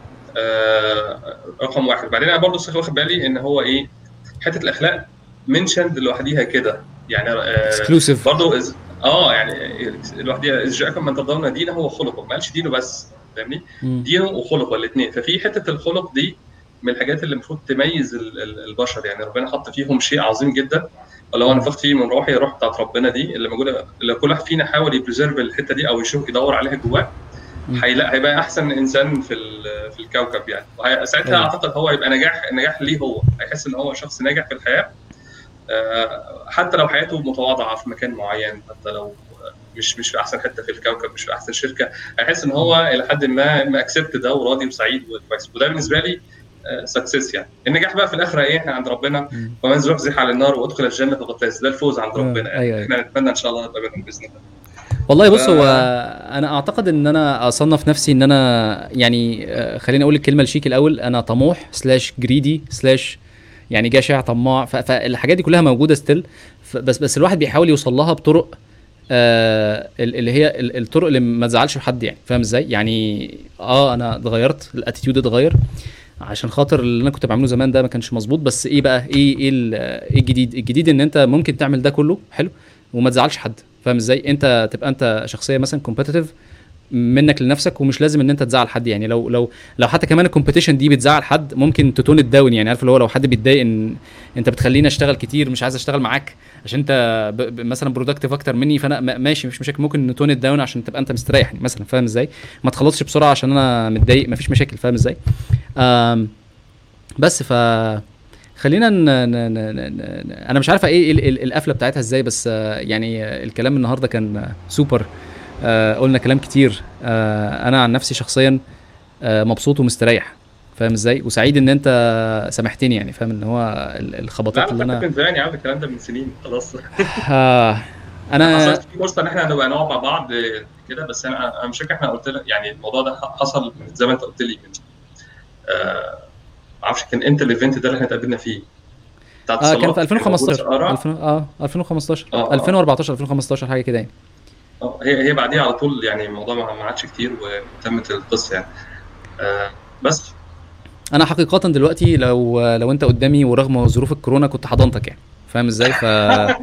آه رقم واحد بعدين انا برضو واخد بالي ان هو ايه حته الاخلاق منشند لوحديها كده يعني آه اكسكلوسيف برضه إز... اه يعني لوحديها اذ جاءكم من ترضون دينه وخلقه ما قالش دينه بس فاهمني دينه وخلقه الاثنين ففي حته الخلق دي من الحاجات اللي المفروض تميز ال- ال- البشر يعني ربنا حط فيهم شيء عظيم جدا ولو نفخت فيه من روحي الروح بتاعت ربنا دي اللي موجوده اللي كل واحد فينا حاول يبريزيرف الحته دي او يشوف يدور عليها جواه مم. هيلاقي هيبقى احسن انسان في ال- في الكوكب يعني وهي- ساعتها أيوة. اعتقد هو يبقى نجاح نجاح ليه هو هيحس ان هو شخص ناجح في الحياه آه، حتى لو حياته متواضعه في مكان معين حتى لو مش مش في احسن حته في الكوكب مش في احسن شركه هيحس ان هو الى حد ما ما اكسبت ده وراضي وسعيد وكويس وده بالنسبه لي سكسس يعني النجاح بقى في الاخره ايه احنا عند ربنا مم. ومن زحزح على النار وادخل الجنه فقد فاز ده الفوز عند آه، ربنا يعني أيوة، احنا نتمنى ان شاء الله نبقى منهم باذن الله والله بص ف- هو انا اعتقد ان انا اصنف نفسي ان انا يعني آه، خليني اقول الكلمه الشيك الاول انا طموح سلاش جريدي سلاش يعني جشع طماع ف- فالحاجات دي كلها موجوده ستيل بس بس الواحد بيحاول يوصل لها بطرق آه ال- اللي هي ال- الطرق اللي ما تزعلش حد يعني فاهم ازاي يعني اه انا اتغيرت الاتيتيود اتغير عشان خاطر اللي انا كنت بعمله زمان ده ما كانش مظبوط بس ايه بقى ايه ايه ال- ايه الجديد الجديد ان انت ممكن تعمل ده كله حلو وما تزعلش حد فاهم ازاي انت تبقى انت شخصيه مثلا كومبيتيتيف منك لنفسك ومش لازم ان انت تزعل حد يعني لو لو لو حتى كمان الكومبيتيشن دي بتزعل حد ممكن تتون الداون يعني عارف اللي هو لو حد بيتضايق ان انت بتخليني اشتغل كتير مش عايز اشتغل معاك عشان انت ب... ب... مثلا برودكتيف اكتر مني فانا م- ماشي مش مشاكل ممكن نتون الداون عشان تبقى انت مستريح يعني مثلا فاهم ازاي ما تخلصش بسرعه عشان انا متضايق مفيش مشاكل فاهم ازاي آم بس ف خلينا ن... ن... ن... ن... ن... انا مش عارفه ايه ال- ال- القفله بتاعتها ازاي بس آه، يعني آه، الكلام النهارده كان آه، سوبر آه، قلنا كلام كتير آه، انا عن نفسي شخصيا آه، مبسوط ومستريح فاهم ازاي وسعيد ان انت سامحتني يعني فاهم ان هو ال- لا الخبطات اللي انا انا فاكر من زمان يا عم الكلام ده من سنين خلاص آه انا حصلت في فرصه ان احنا نبقى نقعد مع بعض كده بس انا انا مش فاكر احنا قلت لك يعني الموضوع ده حصل من زي ما انت قلت لي من آه ما اعرفش كان امتى الايفنت ده اللي احنا اتقابلنا فيه بتاع اه كان اتصالات في 2015 موجودة 2000 اه 2015 آه، آه. 2014 2015 حاجه كده يعني آه، هي هي بعديها على طول يعني الموضوع ما ما عادش كتير وتمت القصه يعني آه بس انا حقيقه دلوقتي لو لو انت قدامي ورغم ظروف الكورونا كنت حضنتك يعني فاهم ازاي ف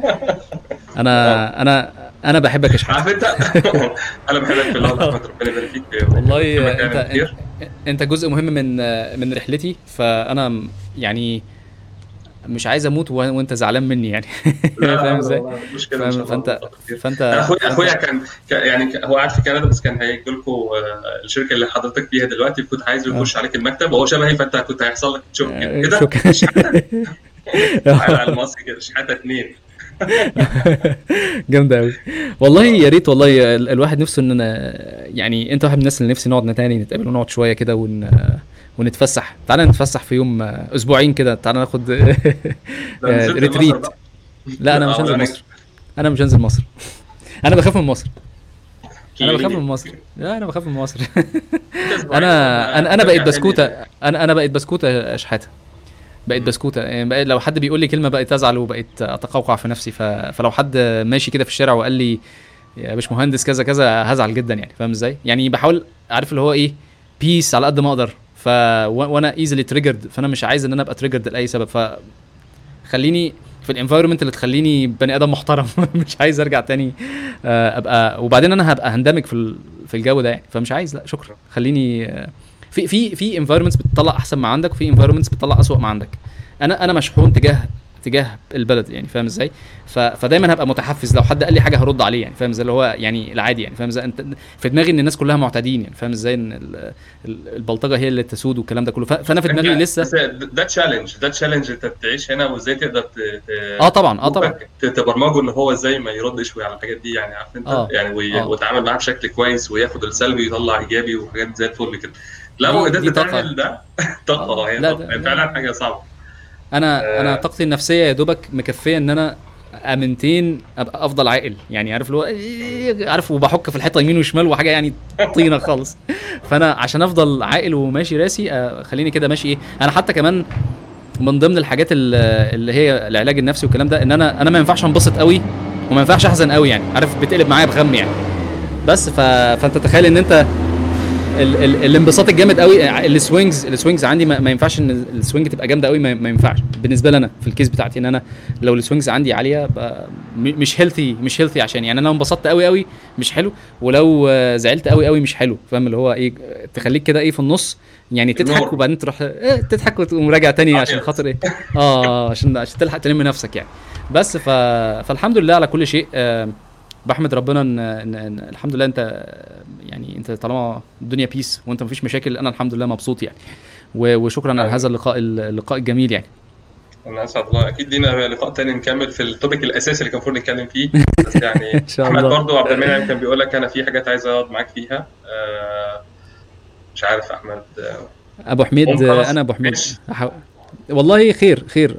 انا انا انا بحبك يا شحات عارف انت انا بحبك في الله احمد ربنا يبارك فيك والله في مكان انت كتير. انت جزء مهم من من رحلتي فانا م- يعني مش عايز اموت و- وانت زعلان مني يعني لا، فاهم لا، ازاي؟ لا، مش كده إن شاء فاهم الله. فانت فانت اخويا فأنت- اخويا كان كان- يعني ك- هو قاعد في كندا بس كان هيجي لكم الشركه اللي حضرتك فيها دلوقتي كنت عايز يخش عليك المكتب وهو شبهي فانت كنت هيحصل لك تشوف آه، كده شكرا على المصري كده شحاته اثنين جامده قوي والله يا ريت والله ال- الواحد نفسه ان انا يعني انت واحد من الناس اللي نفسي نقعد تاني نتقابل ونقعد شويه كده ون ونتفسح تعالى نتفسح في يوم آه، اسبوعين كده تعالى ناخد ريتريت لا انا مش آه، هنزل ولا مصر انا مش هنزل مصر انا بخاف من مصر انا بخاف من مصر لا انا بخاف من مصر انا انا انا بقيت بسكوته انا انا بقيت بسكوته شحاته بقيت بسكوته يعني بقيت لو حد بيقول لي كلمه بقيت ازعل وبقيت اتقوقع في نفسي ف... فلو حد ماشي كده في الشارع وقال لي يا باشمهندس كذا كذا هزعل جدا يعني فاهم ازاي يعني بحاول عارف اللي هو ايه بيس على قد ما اقدر ف و- وانا ايزلي تريجرد فانا مش عايز ان انا ابقى تريجرد لاي سبب ف خليني في الانفايرمنت اللي تخليني بني ادم محترم مش عايز ارجع تاني آه، ابقى وبعدين انا هبقى هندمج في ال- في الجو ده يعني فمش عايز لا شكرا خليني آه، في في في انفايرمنتس بتطلع احسن ما عندك وفي انفايرمنتس بتطلع اسوء ما عندك انا انا مشحون تجاه تجاه البلد يعني فاهم ازاي ف... فدايما هبقى متحفز لو حد قال لي حاجه هرد عليه يعني فاهم ازاي اللي هو يعني العادي يعني فاهم ازاي انت في دماغي ان الناس كلها معتادين يعني فاهم ازاي ان ال... ال- البلطجه هي اللي تسود والكلام ده كله ف... فانا في دماغي لسه بس ده تشالنج ده تشالنج انت تعيش هنا وازاي تقدر ت... ت... اه طبعا اه طبعا ت- تبرمجه ان هو ازاي ما يردش على الحاجات دي يعني عارف انت آه. يعني وي... آه. ويتعامل معاها بشكل كويس وياخد السلبي ويطلع ايجابي وحاجات زي الفل كده لا دي- هو قدرت دي طاقة. تعمل ده طاقه آه. اه هي لا، طاقة. ده- هي فعلا حاجه صعبه انا آه. انا طاقتي النفسيه يا دوبك مكفيه ان انا امنتين ابقى افضل عاقل يعني عارف اللي هو إيه، عارف وبحك في الحيطه يمين وشمال وحاجه يعني طينه خالص فانا عشان افضل عاقل وماشي راسي آه، خليني كده ماشي ايه انا حتى كمان من ضمن الحاجات ال- اللي هي العلاج النفسي والكلام ده ان انا انا ما ينفعش انبسط قوي وما ينفعش احزن قوي يعني عارف بتقلب معايا بغم يعني بس ف... فانت تخيل ان انت ال... ال... الانبساط الجامد قوي السوينجز السوينجز عندي ما, ما ينفعش ان السوينج تبقى جامده قوي ما... ما ينفعش بالنسبه لي انا في الكيس بتاعتي ان انا لو السوينجز عندي عاليه ب... م... مش هيلثي مش هيلثي عشان يعني انا لو انبسطت قوي قوي مش حلو ولو آه، زعلت قوي قوي مش حلو فاهم اللي هو ايه تخليك كده ايه في النص يعني تضحك النور. وبعدين تروح إيه تضحك وتقوم راجع تاني عشان أبيض. خاطر ايه اه عشان عشان تلحق تلم نفسك يعني بس ف... فالحمد لله على كل شيء آه بحمد ربنا ان, إن, إن الحمد لله انت يعني انت طالما الدنيا بيس وانت مفيش مشاكل انا الحمد لله مبسوط يعني و- وشكرا على أيوة. هذا اللقاء اللقاء الجميل يعني انا اسعد الله اكيد لينا لقاء تاني نكمل في التوبيك الاساسي اللي كان المفروض نتكلم فيه بس يعني ان شاء احمد الله برضو عبد المنعم كان بيقول لك انا في حاجات عايز اقعد معاك فيها آه، مش عارف احمد آه، ابو حميد قوم خلاص. آه، انا ابو حميد ماشي. أحاول- والله خير خير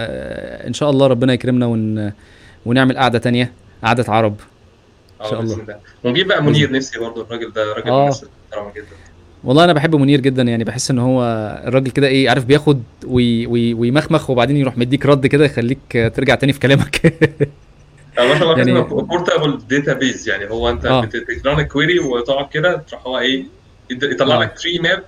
آه ان شاء الله ربنا يكرمنا ون... ونعمل قعده تانية قعده عرب اه إن شاء الله. بإذن الله. ونجيب بقى منير نفسي برضو الراجل ده راجل آه. ممثل محترم جدا والله انا بحب منير جدا يعني بحس ان هو الراجل كده ايه عارف بياخد وي وي ويمخمخ وبعدين يروح مديك رد كده يخليك آه، ترجع تاني في كلامك آه، ما شاء الله يعني- يعني بورتابل داتا بيز يعني هو انت آه. بتران كويري وتقعد كده تروح هو ايه يد- يطلع آه. لك تري ماب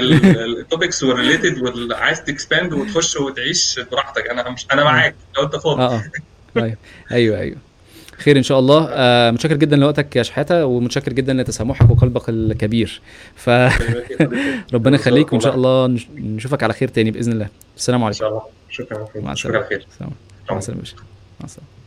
بالتوبكس والريليتد والعايز تكسباند وتخش وتعيش براحتك انا مش انا معاك لو انت فاضي اه اه ايوه ايوه ايوه خير ان شاء الله آه متشكر جدا لوقتك يا شحاته ومتشكر جدا لتسامحك وقلبك الكبير فربنا يخليك وان شاء الله نش- نشوفك على خير تاني باذن الله السلام ان عليكم شاء الله شكرا مع شكرا السلامه على خير السلام. مع السلامه يا باشا. مع السلامه